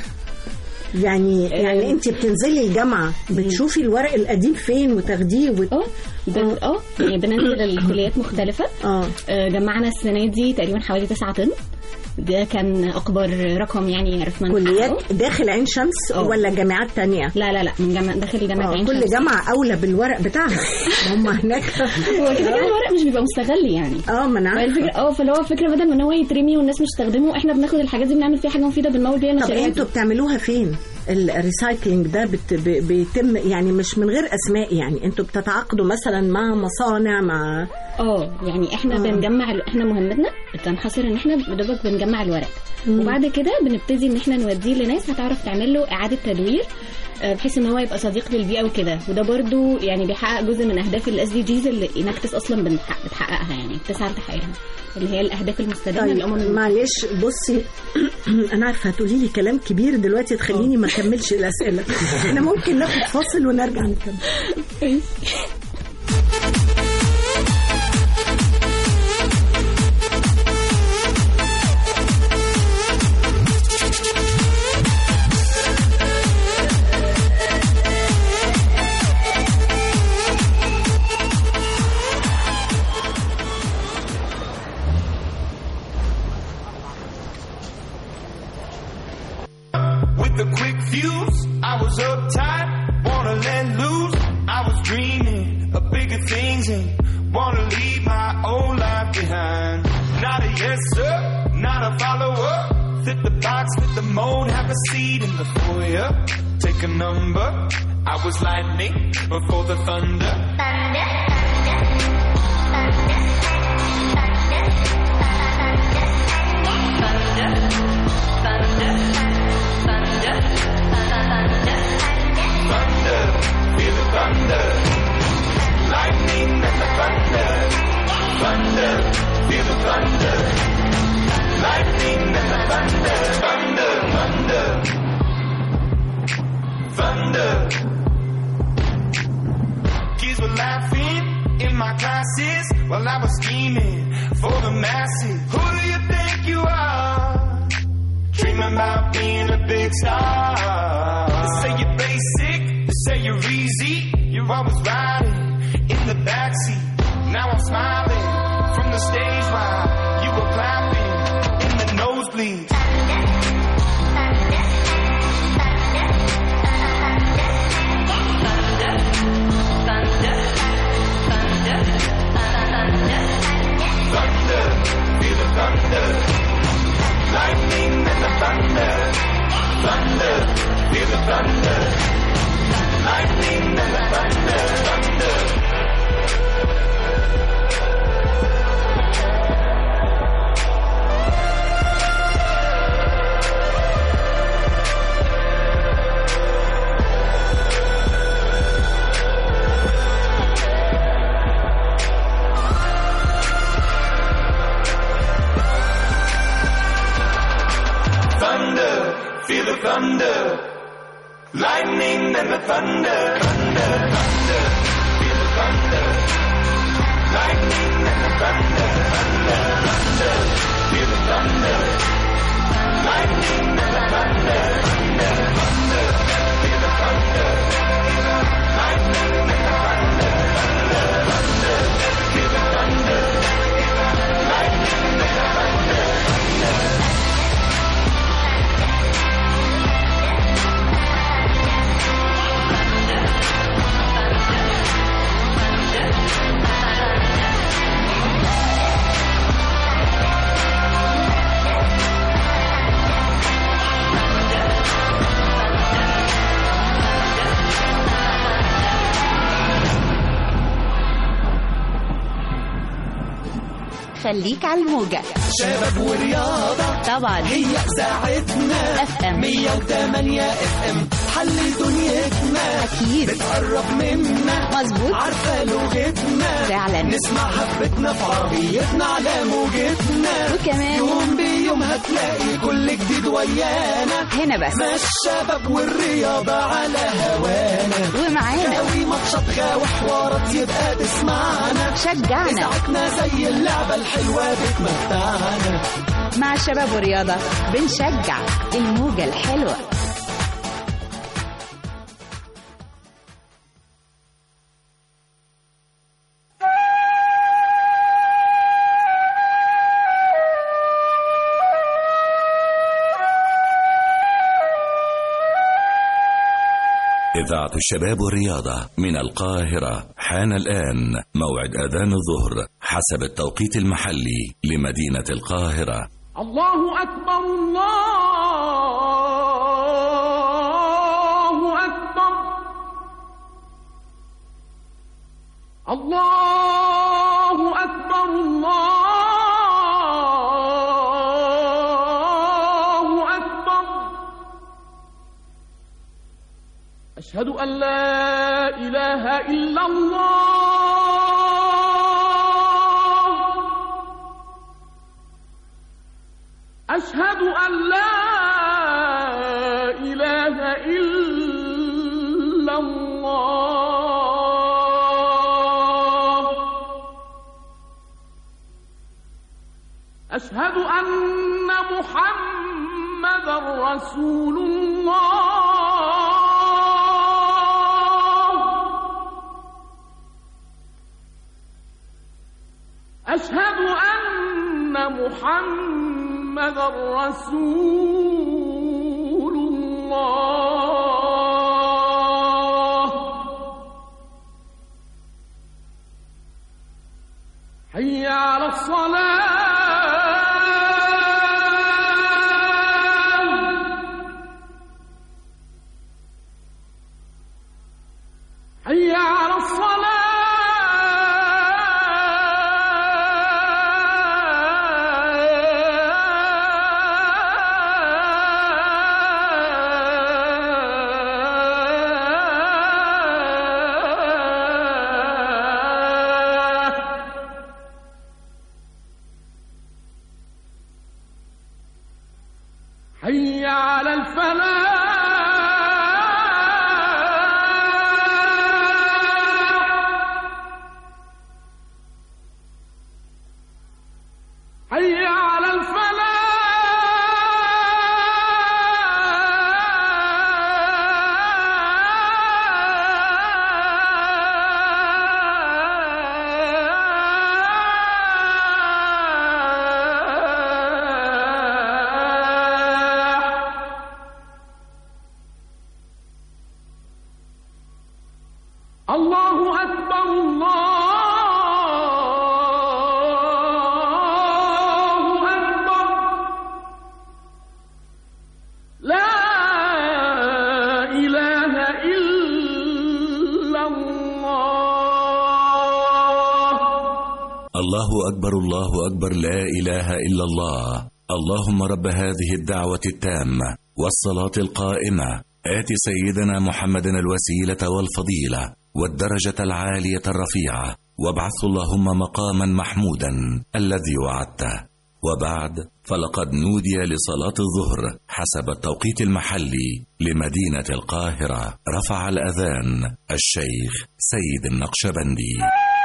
يعني يعني انت بتنزلي الجامعه بتشوفي الورق القديم فين وتاخديه وت... اه بن- اه يعني بننزل الكليات مختلفه اه آه، جمعنا السنه دي تقريبا حوالي 9 طن ده كان اكبر رقم يعني عرفنا كليات نحققه. داخل عين شمس اه. ولا جامعات تانية لا لا لا من جامعة داخل جامعة آه، عين كل شمس. جامعة أولى بالورق بتاعها هم هناك هو كده كده الورق مش بيبقى مستغل يعني اه ما انا عارفة. فالفكرة اه فاللي هو الفكرة بدل ما ان هو يترمي والناس مش تستخدمه احنا بناخد الحاجات دي بنعمل فيها حاجة مفيدة بنمول بيها طب المشاريع انتوا دي. بتعملوها فين؟ الريسايكلينج ده بت... ب- بيتم يعني مش من غير اسماء يعني انتوا بتتعاقدوا مثلا مع مصانع مع اه يعني احنا آه. بنجمع ال- احنا مهمتنا بتنحصر ان احنا بدوبك بنجمع الورق مم. وبعد كده بنبتدي ان احنا نوديه لناس هتعرف تعمل له اعاده تدوير آه، بحيث ان هو يبقى صديق للبيئه وكده وده برضو يعني بيحقق جزء من اهداف الاس دي جيز اللي اناكتس اصلا بنحقق- بتحققها يعني بتسعى لتحقيقها اللي هي الاهداف المستدامه طيب للامم المتحدة. معلش بصي انا عارفه هتقولي لي كلام كبير دلوقتي تخليني ما اكملش الاسئله احنا ممكن ناخد فاصل ونرجع نكمل with a quick fuse. I was uptight, wanna let loose. I was dreaming of bigger things and wanna leave my old life behind. Not a yes sir, not a follower. Fit the box, fit the mold, have a seat in the foyer. Take a number. I was lightning before the thunder. Thunder, feel the thunder. Lightning and the thunder. Thunder, feel the thunder. Lightning and the thunder. Thunder, thunder. Thunder. Kids were laughing in my classes while I was scheming for the masses. Who do you think you are? Dreaming about being a big star. They say you're basic, they say you're easy. You're always riding in the backseat. Now I'm smiling from the stage while you were clapping in the nosebleeds. Lightning and the thunder, thunder, thunder. Feel the thunder. Lightning and the thunder, thunder, thunder. Feel the thunder. Lightning and the thunder, thunder, thunder. Feel the thunder. Lightning and the thunder, thunder, thunder. Feel the thunder. Lightning and the thunder, thunder. خليك على الموجة شباب ورياضة طبعا هي إذاعتنا اف ام 108 اف ام حل دنيتنا اكيد بتقرب منا مظبوط عارفة لغتنا فعلا نسمعها في بيتنا في عربيتنا على موجتنا وكمان يوم بيوم هتلاقي كل جديد ويانا هنا بس ما الشباب والرياضة على هوانا ومعانا قوي ماتشات غاوي حوارات يبقى تسمعنا شجعنا إذاعتنا زي اللعبة الحلوة بتمتعنا مع الشباب والرياضة بنشجع الموجة الحلوة إذاعة الشباب والرياضة من القاهرة حان الآن موعد أذان الظهر حسب التوقيت المحلي لمدينة القاهرة الله أكبر الله أكبر الله أكبر الله أكبر أشهد أن لا إله إلا الله أشهد أن لا إله إلا الله أشهد أن محمدا رسول الله أشهد أن محمدا رسول الله حي على الصلاة حي على الصلاة حي على الفلاح حي على الفلاح الله أكبر الله أكبر لا إله إلا الله الله أكبر الله أكبر لا إله إلا الله اللهم رب هذه الدعوة التامة والصلاة القائمة آت سيدنا محمدا الوسيلة والفضيلة والدرجة العالية الرفيعة وابعث اللهم مقاما محمودا الذي وعدته وبعد فلقد نودي لصلاة الظهر حسب التوقيت المحلي لمدينة القاهرة رفع الأذان الشيخ سيد النقشبندي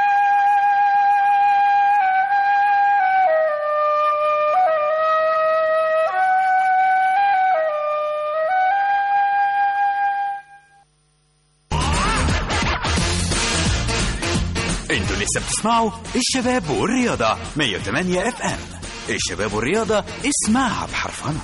انتوا لسه بتسمعوا الشباب والرياضة 108 اف ام الشباب والرياضة اسمعها بحرفنة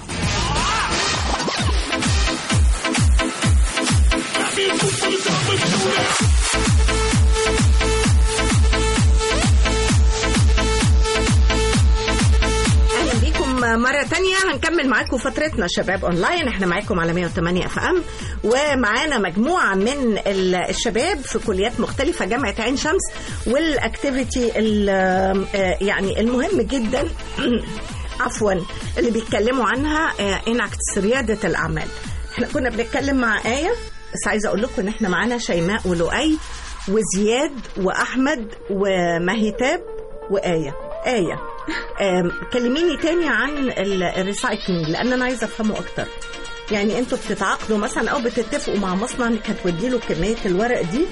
اهلا بيكم مرة تانية هنكمل معاكم فترتنا شباب اونلاين احنا معاكم على 108 اف ام ومعانا مجموعة من ال- الشباب في كليات مختلفة جامعة عين شمس والاكتيفيتي ال- آه، يعني المهم جدا عفوا اللي بيتكلموا عنها اناكتس ريادة الاعمال احنا كنا بنتكلم مع آية بس عايزة اقول لكم ان احنا معانا شيماء ولؤي وزياد واحمد ومهيتاب وآية آية آم، كلميني تاني عن ال- الريسايكلينج لان انا عايزه افهمه اكتر يعني انتوا بتتعاقدوا مثلا او بتتفقوا مع مصنع انك هتودي له كميه الورق دي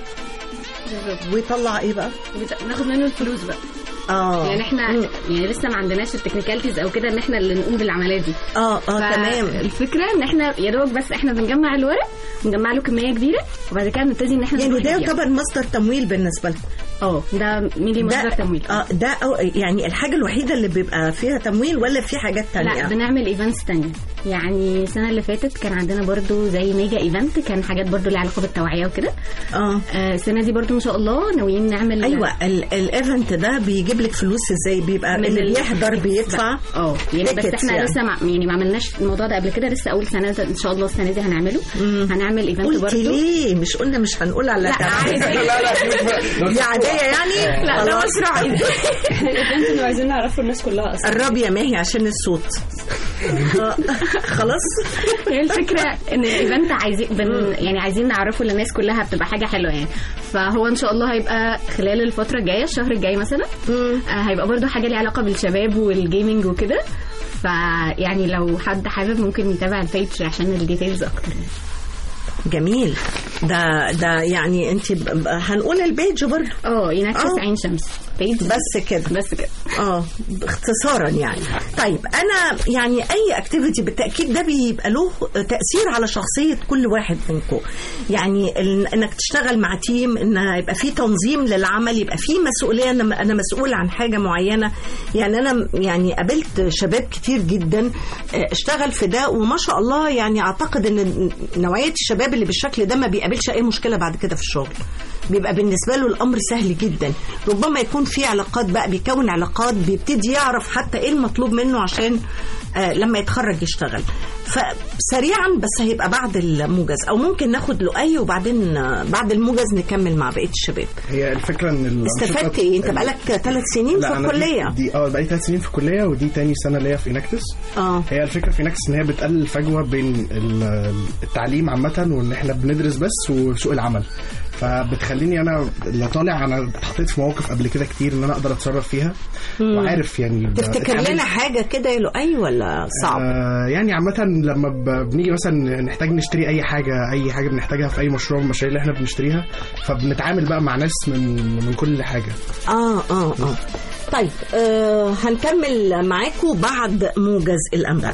ويطلع ايه بقى؟ ناخد منه الفلوس بقى اه يعني احنا يعني لسه ما عندناش التكنيكاليتيز او كده ان احنا اللي نقوم بالعمليات دي اه اه تمام الفكره ان احنا يا دوب بس احنا بنجمع الورق بنجمع له كميه كبيره وبعد كده بنبتدي ان احنا يعني نروح ده نبيع. يعتبر مصدر تمويل بالنسبه لكم اه ده ميلي مصدر ده- تمويل اه ده أو يعني الحاجه الوحيده اللي بيبقى فيها تمويل ولا في حاجات تانية لا بنعمل ايفنتس تانية يعني السنة اللي فاتت كان عندنا برضو زي ميجا ايفنت كان حاجات برضو ليها علاقة بالتوعية وكده اه السنة دي برضو ان شاء الله ناويين نعمل ايوه ال- الايفنت ده بيجيب لك فلوس ازاي بيبقى من اللي ال- بيحضر بيدفع اه يعني بس tickets احنا يعني. لسه مع يعني ما عملناش الموضوع ده قبل كده لسه اول سنة ان شاء الله السنة دي هنعمله هنعمل ايفنت قلتي برضو ليه مش قلنا مش هنقول على لا، عادي. دي عاديه يعني لا، ده خلاص. مشروع الايفنت اللي عايزين نعرفه الناس كلها اصلا قربي يا ماهي عشان الصوت آه، خلاص هي الفكره ان الايفنت عايزين بن يعني عايزين نعرفه للناس كلها بتبقى حاجه حلوه يعني فهو ان شاء الله هيبقى خلال الفتره الجايه الشهر الجاي مثلا آه هيبقى برضو حاجه ليها علاقه بالشباب والجيمنج وكده فيعني لو حد حابب ممكن يتابع البيج عشان الديتيلز اكتر يعني. جميل ده ده يعني انت ب- ب- هنقول البيج برضه اه ينكس آه. عين شمس بيج بس كده بس كده اه اختصارا يعني طيب انا يعني اي اكتيفيتي بالتاكيد ده بيبقى له تاثير على شخصيه كل واحد منكم يعني ال- انك تشتغل مع تيم ان يبقى في تنظيم للعمل يبقى في مسؤوليه انا انا مسؤول عن حاجه معينه يعني انا يعني قابلت شباب كتير جدا آه، اشتغل في ده وما شاء الله يعني اعتقد ان نوعيه الشباب اللي بالشكل ده ما بيقابلش اي مشكله بعد كده في الشغل بيبقى بالنسبه له الامر سهل جدا ربما يكون في علاقات بقى بيكون علاقات بيبتدي يعرف حتى ايه المطلوب منه عشان آه لما يتخرج يشتغل فسريعا بس هيبقى بعد الموجز او ممكن ناخد لؤي وبعدين آه بعد الموجز نكمل مع بقيه الشباب هي الفكره ان الأنشطة- استفدت ايه انت بقالك ثلاث سنين لا في أنا الكليه دي, دي اه بقالي ثلاث سنين في الكليه ودي تاني سنه ليا في اناكتس اه هي الفكره في اناكتس ان هي بتقلل الفجوه بين ال- التعليم عامه وان احنا بندرس بس وسوق العمل فبتخليني انا اللي طالع انا اتحطيت في مواقف قبل كده كتير ان انا اقدر اتصرف فيها مم. وعارف يعني ب- تفتكر اتعاملت- لنا حاجه كده يا لؤي ولا صعب آه يعني عامة لما ب- بنيجي مثلا نحتاج نشتري أي حاجة أي حاجة بنحتاجها في أي مشروع من المشاريع اللي احنا بنشتريها فبنتعامل بقى مع ناس من من كل حاجة اه اه اه طيب آه هنكمل معاكم بعد موجز الانباء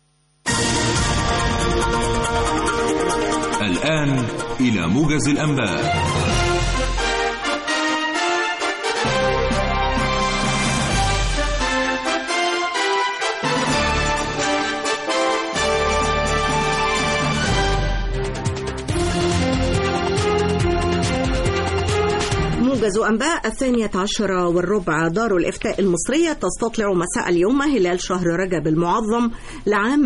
الآن إلى موجز الأنباء موجز أنباء الثانية عشر والربع دار الإفتاء المصرية تستطلع مساء اليوم هلال شهر رجب المعظم لعام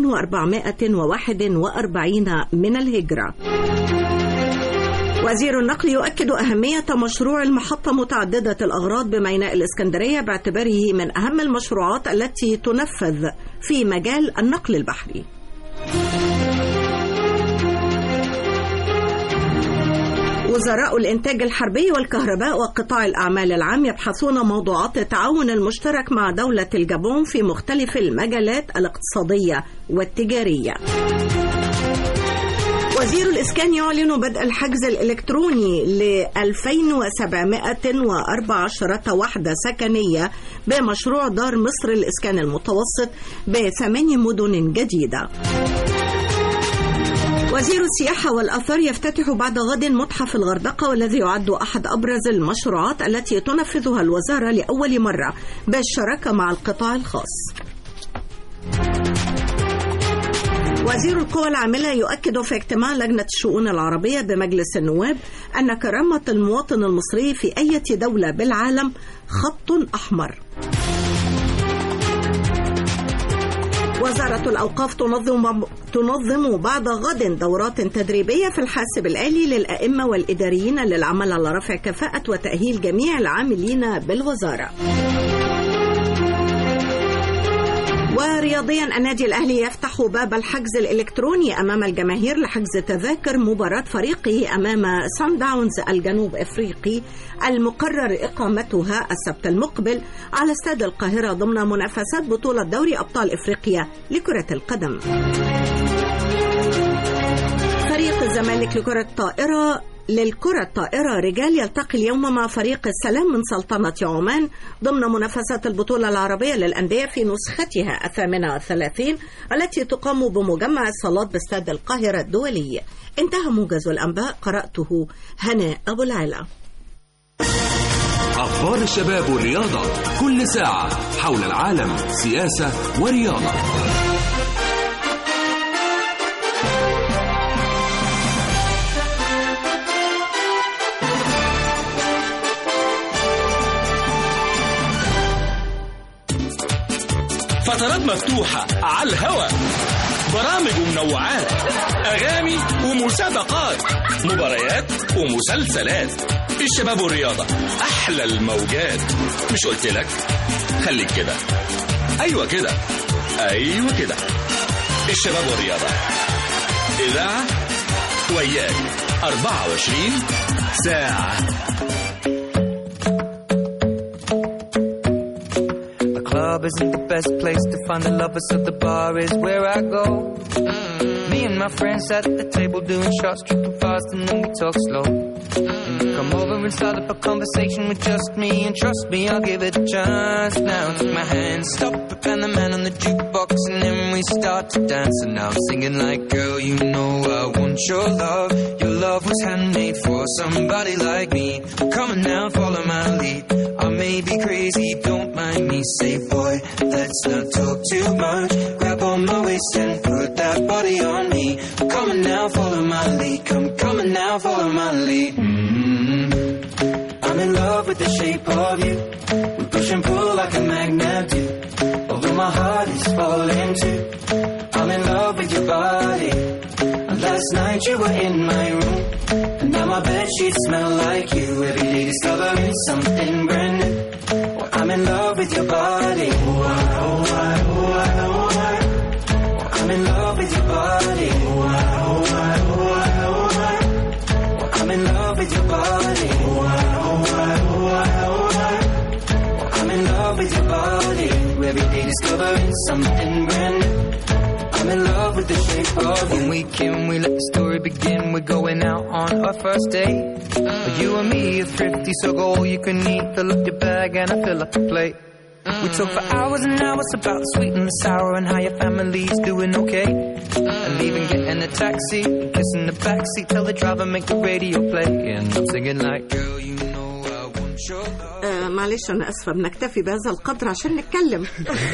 1441 من الهجرة وزير النقل يؤكد أهمية مشروع المحطة متعددة الأغراض بميناء الإسكندرية باعتباره من أهم المشروعات التي تنفذ في مجال النقل وزراء الإنتاج الحربي والكهرباء وقطاع الأعمال العام يبحثون موضوعات التعاون المشترك مع دولة الجابون في مختلف المجالات الاقتصادية والتجارية وزير الإسكان يعلن بدء الحجز الإلكتروني ل 2714 وحدة سكنية بمشروع دار مصر الإسكان المتوسط بثمان مدن جديدة وزير السياحة والآثار يفتتح بعد غد متحف الغردقة والذي يعد أحد أبرز المشروعات التي تنفذها الوزارة لأول مرة بالشراكة مع القطاع الخاص وزير القوى العاملة يؤكد في اجتماع لجنة الشؤون العربية بمجلس النواب أن كرامة المواطن المصري في أي دولة بالعالم خط أحمر وزارة الأوقاف تنظم تنظم بعد غد دورات تدريبية في الحاسب الآلي للأئمة والإداريين للعمل على رفع كفاءة وتأهيل جميع العاملين بالوزارة. ورياضيا النادي الأهلي يفتح باب الحجز الإلكتروني أمام الجماهير لحجز تذاكر مباراة فريقه أمام سان داونز الجنوب أفريقي المقرر إقامتها السبت المقبل على استاد القاهرة ضمن منافسات بطولة دوري أبطال إفريقيا لكرة القدم فريق الزمالك لكرة الطائرة للكرة الطائرة رجال يلتقي اليوم مع فريق السلام من سلطنة عمان ضمن منافسات البطولة العربية للأندية في نسختها الثامنة والثلاثين التي تقام بمجمع الصالات باستاد القاهرة الدولي انتهى موجز الأنباء قرأته هناء أبو العلا أخبار الشباب والرياضة كل ساعة حول العالم سياسة ورياضة فترات مفتوحة على الهوا برامج ومنوعات أغاني ومسابقات مباريات ومسلسلات الشباب والرياضة أحلى الموجات مش قلت لك خليك كده أيوة كده أيوة كده الشباب والرياضة إذاعة وياك 24 ساعة club isn't the best place to find the lovers, so the bar is where I go. Me and my friends sat at the table doing shots, tripping fast, and then we talk slow. And you come over and start up a conversation with just me, and trust me, I'll give it a chance. Now take my hand, stop it, and the man on the jukebox, and then we start to dance. And now I'm singing like, girl, you know I want your love. Your love was handmade for somebody like me. Come on now, follow my lead. I may be crazy, don't mind me. Say, boy, let's not talk too much. Grab on my waist and put that body on me. Come on now, follow my lead. Come, come on now, follow my lead. mm I'm in love with the shape of you. We push and pull like a magnet do. Although my heart is falling too. I'm in love with your body. And last night you were in my room. And now my bed sheets smell like you. Every day discovering something brand new. Well, I'm in love with your body. Oh, I, oh, I, oh, I, oh, I. I'm in love with your body. Oh, I, oh, I, oh, I, oh, I. Well, I'm in love with your body. Oh, I, oh, I, oh, I, oh, I. I'm in love with your body. Every day discovering something brand new. I'm in love with the shape of you. When we can, we let the story begin. We're going out on our first date. But you and me are thrifty, so go all you can eat. Fill up your bag and I fill up the plate. We talk for hours and hours about the sweet and the sour and how your family's doing okay. And even getting a taxi, and kissing the backseat, tell the driver make the radio play. And I'm singing like, girl, you know I want your love. آه معلش انا اسفه بنكتفي بهذا القدر عشان نتكلم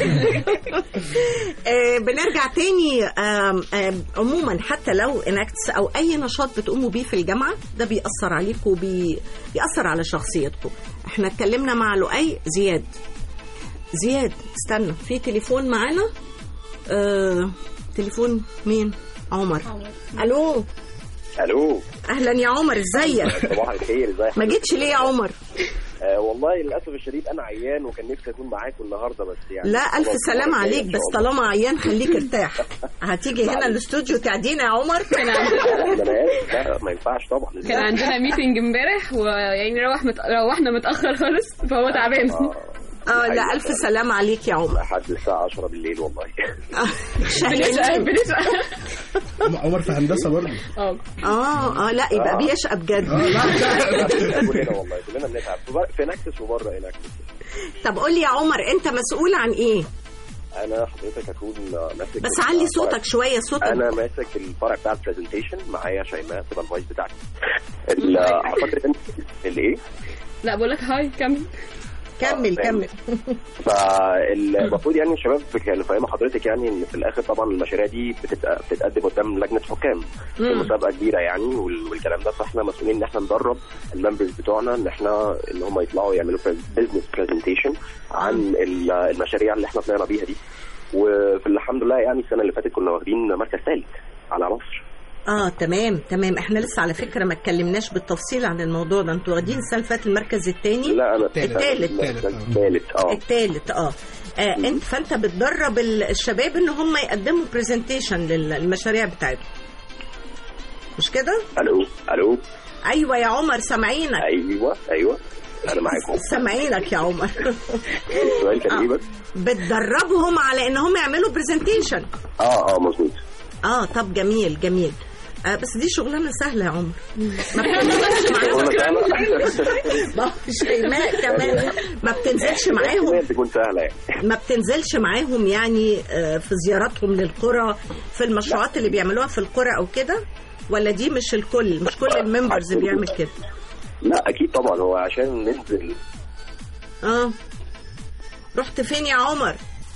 آه بنرجع تاني آم، آم، عموما حتى لو اناكتس او اي نشاط بتقوموا بيه في الجامعه ده بيأثر عليكم وبيأثر على شخصيتكم احنا اتكلمنا مع لؤي زياد زياد استنى في تليفون معانا آه تليفون مين عمر الو الو اهلا يا عمر ازيك صباح الخير ازي ما جيتش ليه يا عمر آه والله للاسف الشديد انا عيان وكان نفسي اكون معاكم النهارده بس يعني لا الف خلاص، سلام المرة الجاية عليك إن بس شاء الله. طالما عيان خليك ارتاح هتيجي هنا الاستوديو تعدينا يا عمر كان لا، عندنا ده انا اسف لا ما ينفعش طبعا كان عندنا ميتنج امبارح ويعني روح مت... روحنا متاخر خالص فهو تعبان اه لا الف سلام عليك يا عمر لحد الساعه 10 بالليل والله بنسأل بنسأل عمر في هندسه برضه اه اه اه لا يبقى آه. بيشقى بجد كلنا والله كلنا بنتعب في بر- في نكسس وبره انكسس طب قول لي يا عمر انت مسؤول عن ايه انا حضرتك هكون ماسك بس الفرع- علي صوتك شويه صوتك انا ماسك الفرع بتاع البرزنتيشن معايا شيماء تبقى الفايس بتاعتي ال- اعتقد انت الايه لا بقول لك هاي كمل كمل كمل فالمفروض يعني الشباب كانوا فاهمه حضرتك يعني ان في الاخر طبعا المشاريع دي بتتق- بتتقدم قدام لجنه حكام في مم. مسابقه كبيره يعني وال- والكلام ده فاحنا مسؤولين ان احنا ندرب الممبرز بتوعنا ان احنا ان هم يطلعوا يعملوا بزنس برزنتيشن عن ال- المشاريع اللي احنا طلعنا بيها دي وفي الحمد لله يعني السنه اللي فاتت كنا واخدين مركز ثالث على مصر اه تمام تمام احنا لسه على فكره ما اتكلمناش بالتفصيل عن الموضوع ده انتوا واخدين السنه اللي فاتت المركز الثاني لا انا الثالث الثالث اه الثالث اه آه، انت فانت بتدرب ال- الشباب ان هم يقدموا برزنتيشن للمشاريع بتاعتهم مش كده الو الو ايوه يا عمر سامعينك ايوه ايوه انا معاكم سامعينك يا عمر السؤال كان ايه بس بتدربهم على ان هم يعملوا برزنتيشن اه اه مظبوط اه طب جميل جميل آه بس دي شغلانه سهله يا عمر ما بتنزلش معاهم ما هو شيماء كمان ما بتنزلش معاهم احتمال تكون سهله يعني ما بتنزلش معاهم يعني آه، في زياراتهم للقرى في المشروعات اللي بيعملوها في القرى او كده ولا دي مش الكل مش كل الممبرز بيعمل كده لا اكيد طبعا هو عشان ننزل اه رحت فين يا عمر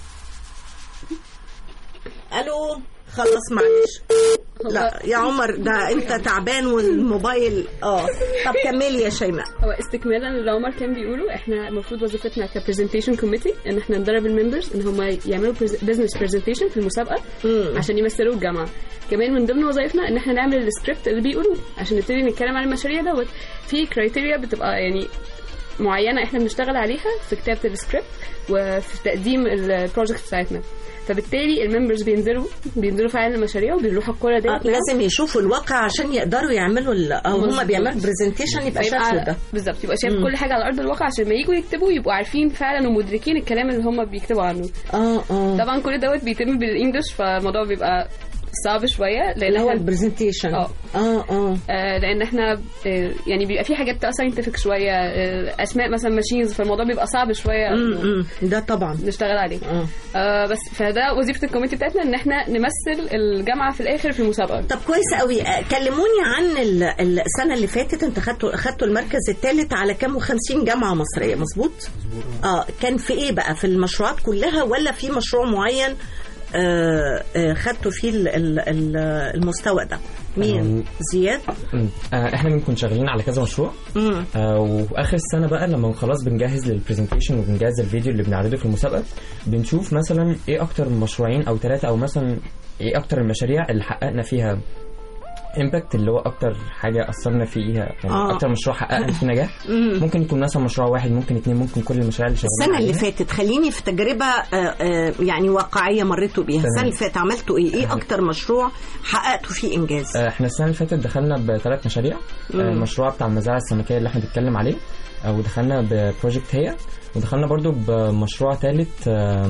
الو خلص معلش لا يا عمر ده انت تعبان والموبايل اه طب كملي يا شيماء هو استكمالا اللي عمر كان بيقوله احنا المفروض وظيفتنا كبرزنتيشن كوميتي ان احنا ندرب الممبرز ان هم يعملوا بزنس برزنتيشن في المسابقه عشان يمثلوا الجامعه كمان من ضمن وظائفنا ان احنا نعمل السكريبت اللي بيقولوه عشان نبتدي نتكلم عن المشاريع دوت في كرايتيريا بتبقى يعني معينه احنا بنشتغل عليها في كتابه السكريبت وفي تقديم البروجكت بتاعتنا فبالتالي الممبرز بينزلوا بينزلوا فعلا المشاريع وبيروحوا القرى ديت آه لازم يشوفوا الواقع عشان يقدروا يعملوا ال- او هم مظبوط. بيعملوا برزنتيشن يبقى فيبقى شافوا ده بالظبط يبقى شايف مم. كل حاجه على ارض الواقع عشان ما يجوا يكتبوا يبقوا عارفين فعلا ومدركين الكلام اللي هم بيكتبوا عنه اه اه طبعا كل دوت بيتم بالانجلش فالموضوع بيبقى صعب شويه لان اللي هو إحنا- البرزنتيشن اه اه اه آه، لان احنا آه، يعني بيبقى في حاجات بتبقى ساينتفك شويه آه، اسماء مثلا ماشينز فالموضوع بيبقى صعب شويه إنه امم ده طبعا نشتغل عليه آه بس فده وظيفه الكوميتي بتاعتنا ان احنا نمثل الجامعه في الاخر في المسابقه طب كويس قوي آه، كلموني عن ال- السنه اللي فاتت انت خدتوا خدتوا المركز الثالث على كام و50 جامعه مصريه مظبوط اه كان في ايه بقى في المشروعات كلها ولا في مشروع معين آه آه خدتوا فيه ال- ال- ال- المستوى ده مين زياد مم. آه، احنا بنكون شغالين على كذا مشروع مم. آه، وفي اخر السنه بقى لما خلاص بنجهز للبرزنتيشن وبنجهز الفيديو اللي بنعرضه في المسابقه بنشوف مثلا ايه اكتر مشروعين او ثلاثه او مثلا ايه اكتر المشاريع اللي حققنا فيها امباكت اللي هو اكتر حاجه اثرنا فيها يعني آه. آه. اكتر مشروع حققنا فيه نجاح مم. ممكن يكون مثلا مشروع واحد ممكن اتنين ممكن كل المشاريع اللي شغالين السنة اللي عليها. فاتت خليني في تجربة آه، آه، يعني واقعية مريتوا بيها تمام. السنة اللي فاتت عملتوا ايه؟ ايه أكتر مشروع حققتوا فيه إنجاز؟ آه، احنا السنه اللي فاتت دخلنا بثلاث مشاريع آه، مم. المشروع بتاع المزارع السمكيه اللي احنا بنتكلم عليه آه، ودخلنا ببروجكت هي ودخلنا برضو بمشروع ثالث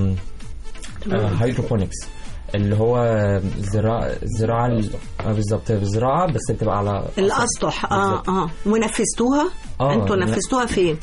هيدروبونكس اللي هو زراعة زراعة ال- آه، بالظبط زراعة بس بتبقى على الأسطح اه اه ونفذتوها؟ آه، انتوا لا. نفذتوها فين؟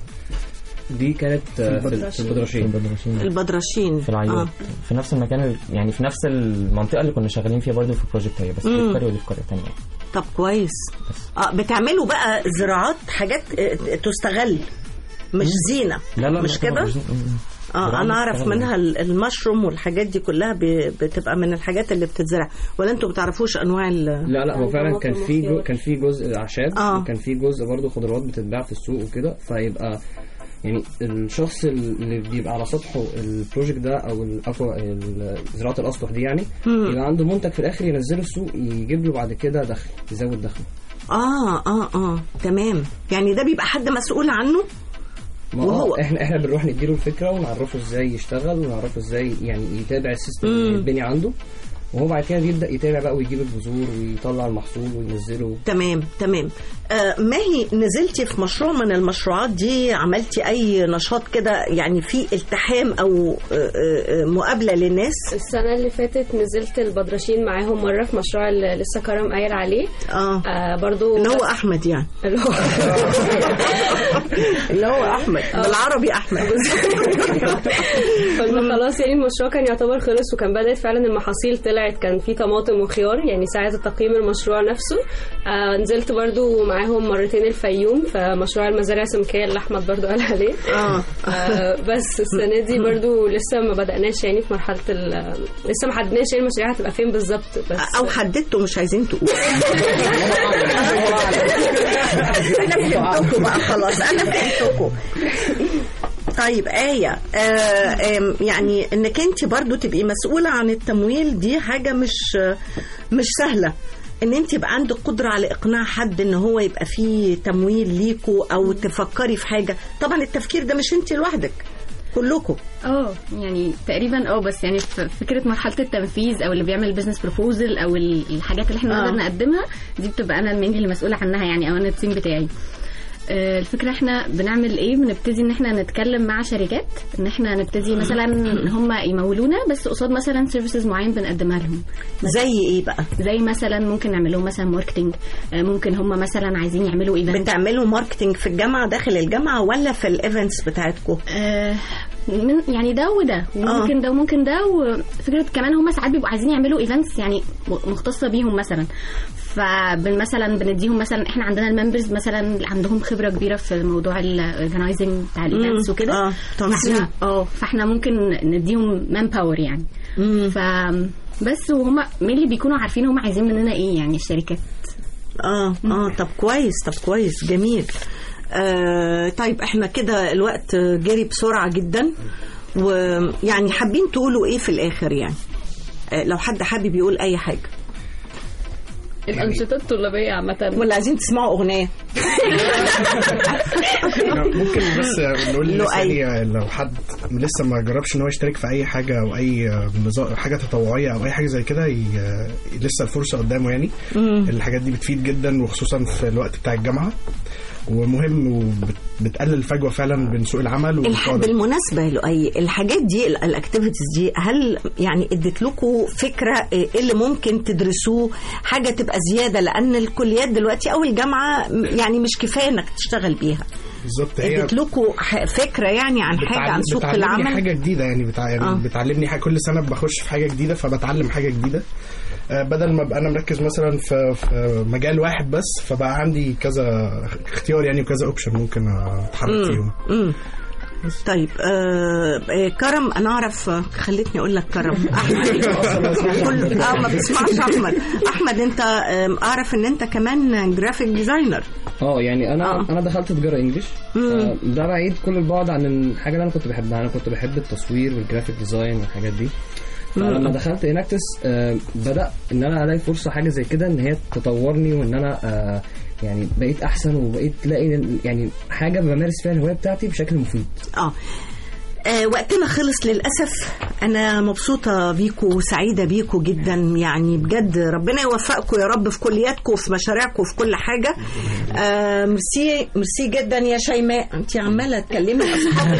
دي كانت آه، في ال- في البدرشين البدرشين البدرشين في العيون آه. في نفس المكان ال- يعني في نفس المنطقة اللي كنا شغالين فيها برضو في البروجكت هي بس دي مم. في قرية ودي في قرية تانية طب كويس اه بتعملوا بقى زراعات حاجات آه، تستغل مش زينة لا لا مش لا، طبعاً كده؟ مش زي- مم. اه زراعة انا اعرف مستغلة. منها ال- المشروم والحاجات دي كلها ب- بتبقى من الحاجات اللي بتتزرع ولا انتوا بتعرفوش انواع ال لا لا هو فعلا كان في جو كان في جزء اعشاب آه. وكان في جزء برضه خضروات بتتباع في السوق وكده فيبقى يعني الشخص اللي بيبقى على سطحه البروجكت ده او الاكوا ال- زراعه الاسطح دي يعني مم. يبقى عنده منتج في الاخر ينزله السوق يجيب له بعد كده دخل يزود دخله اه اه اه تمام يعني ده بيبقى حد مسؤول عنه ما وهو- هو احنا احنا بنروح نديله الفكره ونعرفه ازاي يشتغل ونعرفه ازاي يعني يتابع السيستم مم. اللي يتبني عنده وهو بعد كده بيبدا يتابع بقى ويجيب البذور ويطلع المحصول وينزله تمام تمام آه ماهي نزلتي في مشروع من المشروعات دي عملتي اي نشاط كده يعني في التحام او آه، آه، آه، مقابله للناس السنة اللي فاتت نزلت البدرشين معاهم مرة في مشروع اللي لسه كرم قايل عليه اه, آه برضو اللي هو احمد يعني اللي هو اللي هو احمد بالعربي احمد كنا خلاص يعني المشروع كان يعتبر خلص وكان بدأت فعلا المحاصيل طلعت كان في طماطم وخيار يعني ساعة تقييم المشروع نفسه آه نزلت برضو معاهم مرتين الفيوم فمشروع المزارع السمكية اللي أحمد برضو قال عليه اه آه بس السنة دي برضو لسه ما بدأناش يعني في مرحلة ال لسه ما حددناش يعني المشاريع هتبقى فين بالظبط بس او حددتوا مش عايزين تقولوا انا فهمتكم بقى خلاص انا فهمتكم طيب آية آه آم، يعني انك انت برضو تبقي مسؤولة عن التمويل دي حاجة مش مش سهلة ان انت يبقى عندك قدرة على اقناع حد ان هو يبقى فيه تمويل ليكوا او تفكري في حاجة طبعا التفكير ده مش انت لوحدك كلكم اه يعني تقريبا اه بس يعني في فكره مرحله التنفيذ او اللي بيعمل بزنس بروبوزل او ال- الحاجات اللي احنا آه. نقدر نقدمها دي بتبقى انا المين اللي مسؤوله عنها يعني او انا التيم بتاعي آه، الفكره احنا بنعمل ايه بنبتدي ان احنا نتكلم مع شركات ان احنا نبتدي مثلا ان هم يمولونا بس قصاد مثلا سيرفيسز معين بنقدمها لهم زي ايه بقى زي مثلا ممكن نعمل لهم مثلا ماركتنج آه، ممكن هم مثلا عايزين يعملوا ايفنت بتعملوا ماركتنج في الجامعة داخل الجامعة ولا في الايفنتس بتاعتكم آه، من يعني ده وده وممكن ده وممكن ده وفكره كمان هم ساعات بيبقوا عايزين يعملوا ايفنتس يعني م- مختصه بيهم مثلا فمثلا بنديهم مثلا احنا عندنا الممبرز مثلا اللي عندهم خبره كبيره في موضوع الاورجنايزنج بتاع الايفنتس مم. وكده آه، تنظيم. فاحنا اه فاحنا ممكن نديهم مان باور يعني ف بس وهم مين اللي بيكونوا عارفين هم عايزين مننا ايه يعني الشركات اه اه طب كويس طب كويس جميل آه طيب احنا كده الوقت جري بسرعة جدا ويعني حابين تقولوا ايه في الاخر يعني آه لو حد حابب يقول اي حاجة الأنشطة الطلابية عامة ولا عايزين تسمعوا أغنية ممكن بس نقول له للناس أي. يعني لو حد لسه ما جربش ان هو يشترك في اي حاجه او اي نظام حاجه تطوعيه او اي حاجه زي كده ي- لسه الفرصه قدامه يعني مم. الحاجات دي بتفيد جدا وخصوصا في الوقت بتاع الجامعه ومهم وبتقلل الفجوه فعلا بين سوق العمل الح... والطالب بالمناسبة يا لؤي الحاجات دي ال- الاكتيفيتيز دي هل يعني ادت لكم فكرة ايه اللي ممكن تدرسوه حاجة تبقى زيادة لأن الكليات دلوقتي أو الجامعة م- يعني مش كفاية إنك تشتغل بيها بالظبط هي ادت لكم ح- فكرة يعني عن حاجة عن سوق بتعلمني العمل حاجه جديده يعني, بتع... يعني آه. بتعلمني حاجه كل سنه بخش في حاجه جديده فبتعلم حاجه جديده آه، بدل ما ابقى انا مركز مثلا في, في مجال واحد بس فبقى عندي كذا اختيار يعني وكذا اوبشن ممكن اتحرك مم. فيهم مم. طيب آه آه، كرم انا اعرف آه، خلتني اقول لك كرم احمد كل اه ما بتسمعش احمد احمد انت آه، اعرف ان انت كمان جرافيك ديزاينر اه يعني انا آه. آه. انا دخلت تجاره انجلش مم. ده بعيد كل البعد عن الحاجه اللي انا كنت بحبها انا كنت بحب التصوير والجرافيك ديزاين والحاجات دي فلما مم. دخلت اناكتس آه بدا ان انا الاقي فرصه حاجه زي كده ان هي تطورني وان انا آه يعني بقيت احسن وبقيت لاقي يعني حاجه بمارس فيها الهوايه بتاعتي بشكل مفيد اه آه، وقتنا خلص للأسف أنا مبسوطة بيكو وسعيدة بيكو جدا يعني بجد ربنا يوفقكم يا رب في كلياتكم وفي مشاريعكم وفي كل حاجة آه ميرسي ميرسي جدا يا شيماء أنت عمالة تكلمي أصحابك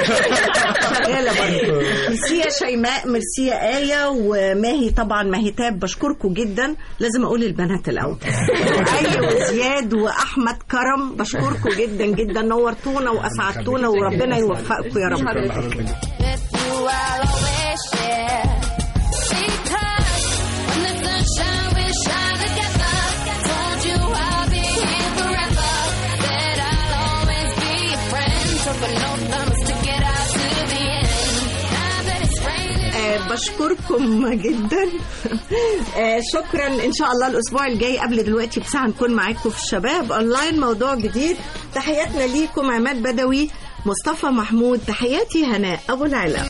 شغالة برضه ميرسي يا شيماء ميرسي يا آية وماهي طبعا ماهي تاب بشكركم جدا لازم أقول البنات الأول وآية وزياد وأحمد كرم بشكركم جدا جدا نورتونا وأسعدتونا وربنا يوفقكم يا رب With you, I'll always share. Because when the sunshine we shine together, told you I'll be here forever. Said I'll always be your friend. Took an oath, I'ma stick it out to the end. Now that it's raining. آه، بشكركم جدا آه، شكرا ان شاء الله الاسبوع الجاي قبل دلوقتي بساعه نكون معاكم في الشباب اونلاين موضوع جديد تحياتنا ليكم عماد بدوي مصطفى محمود تحياتي هناء ابو العلا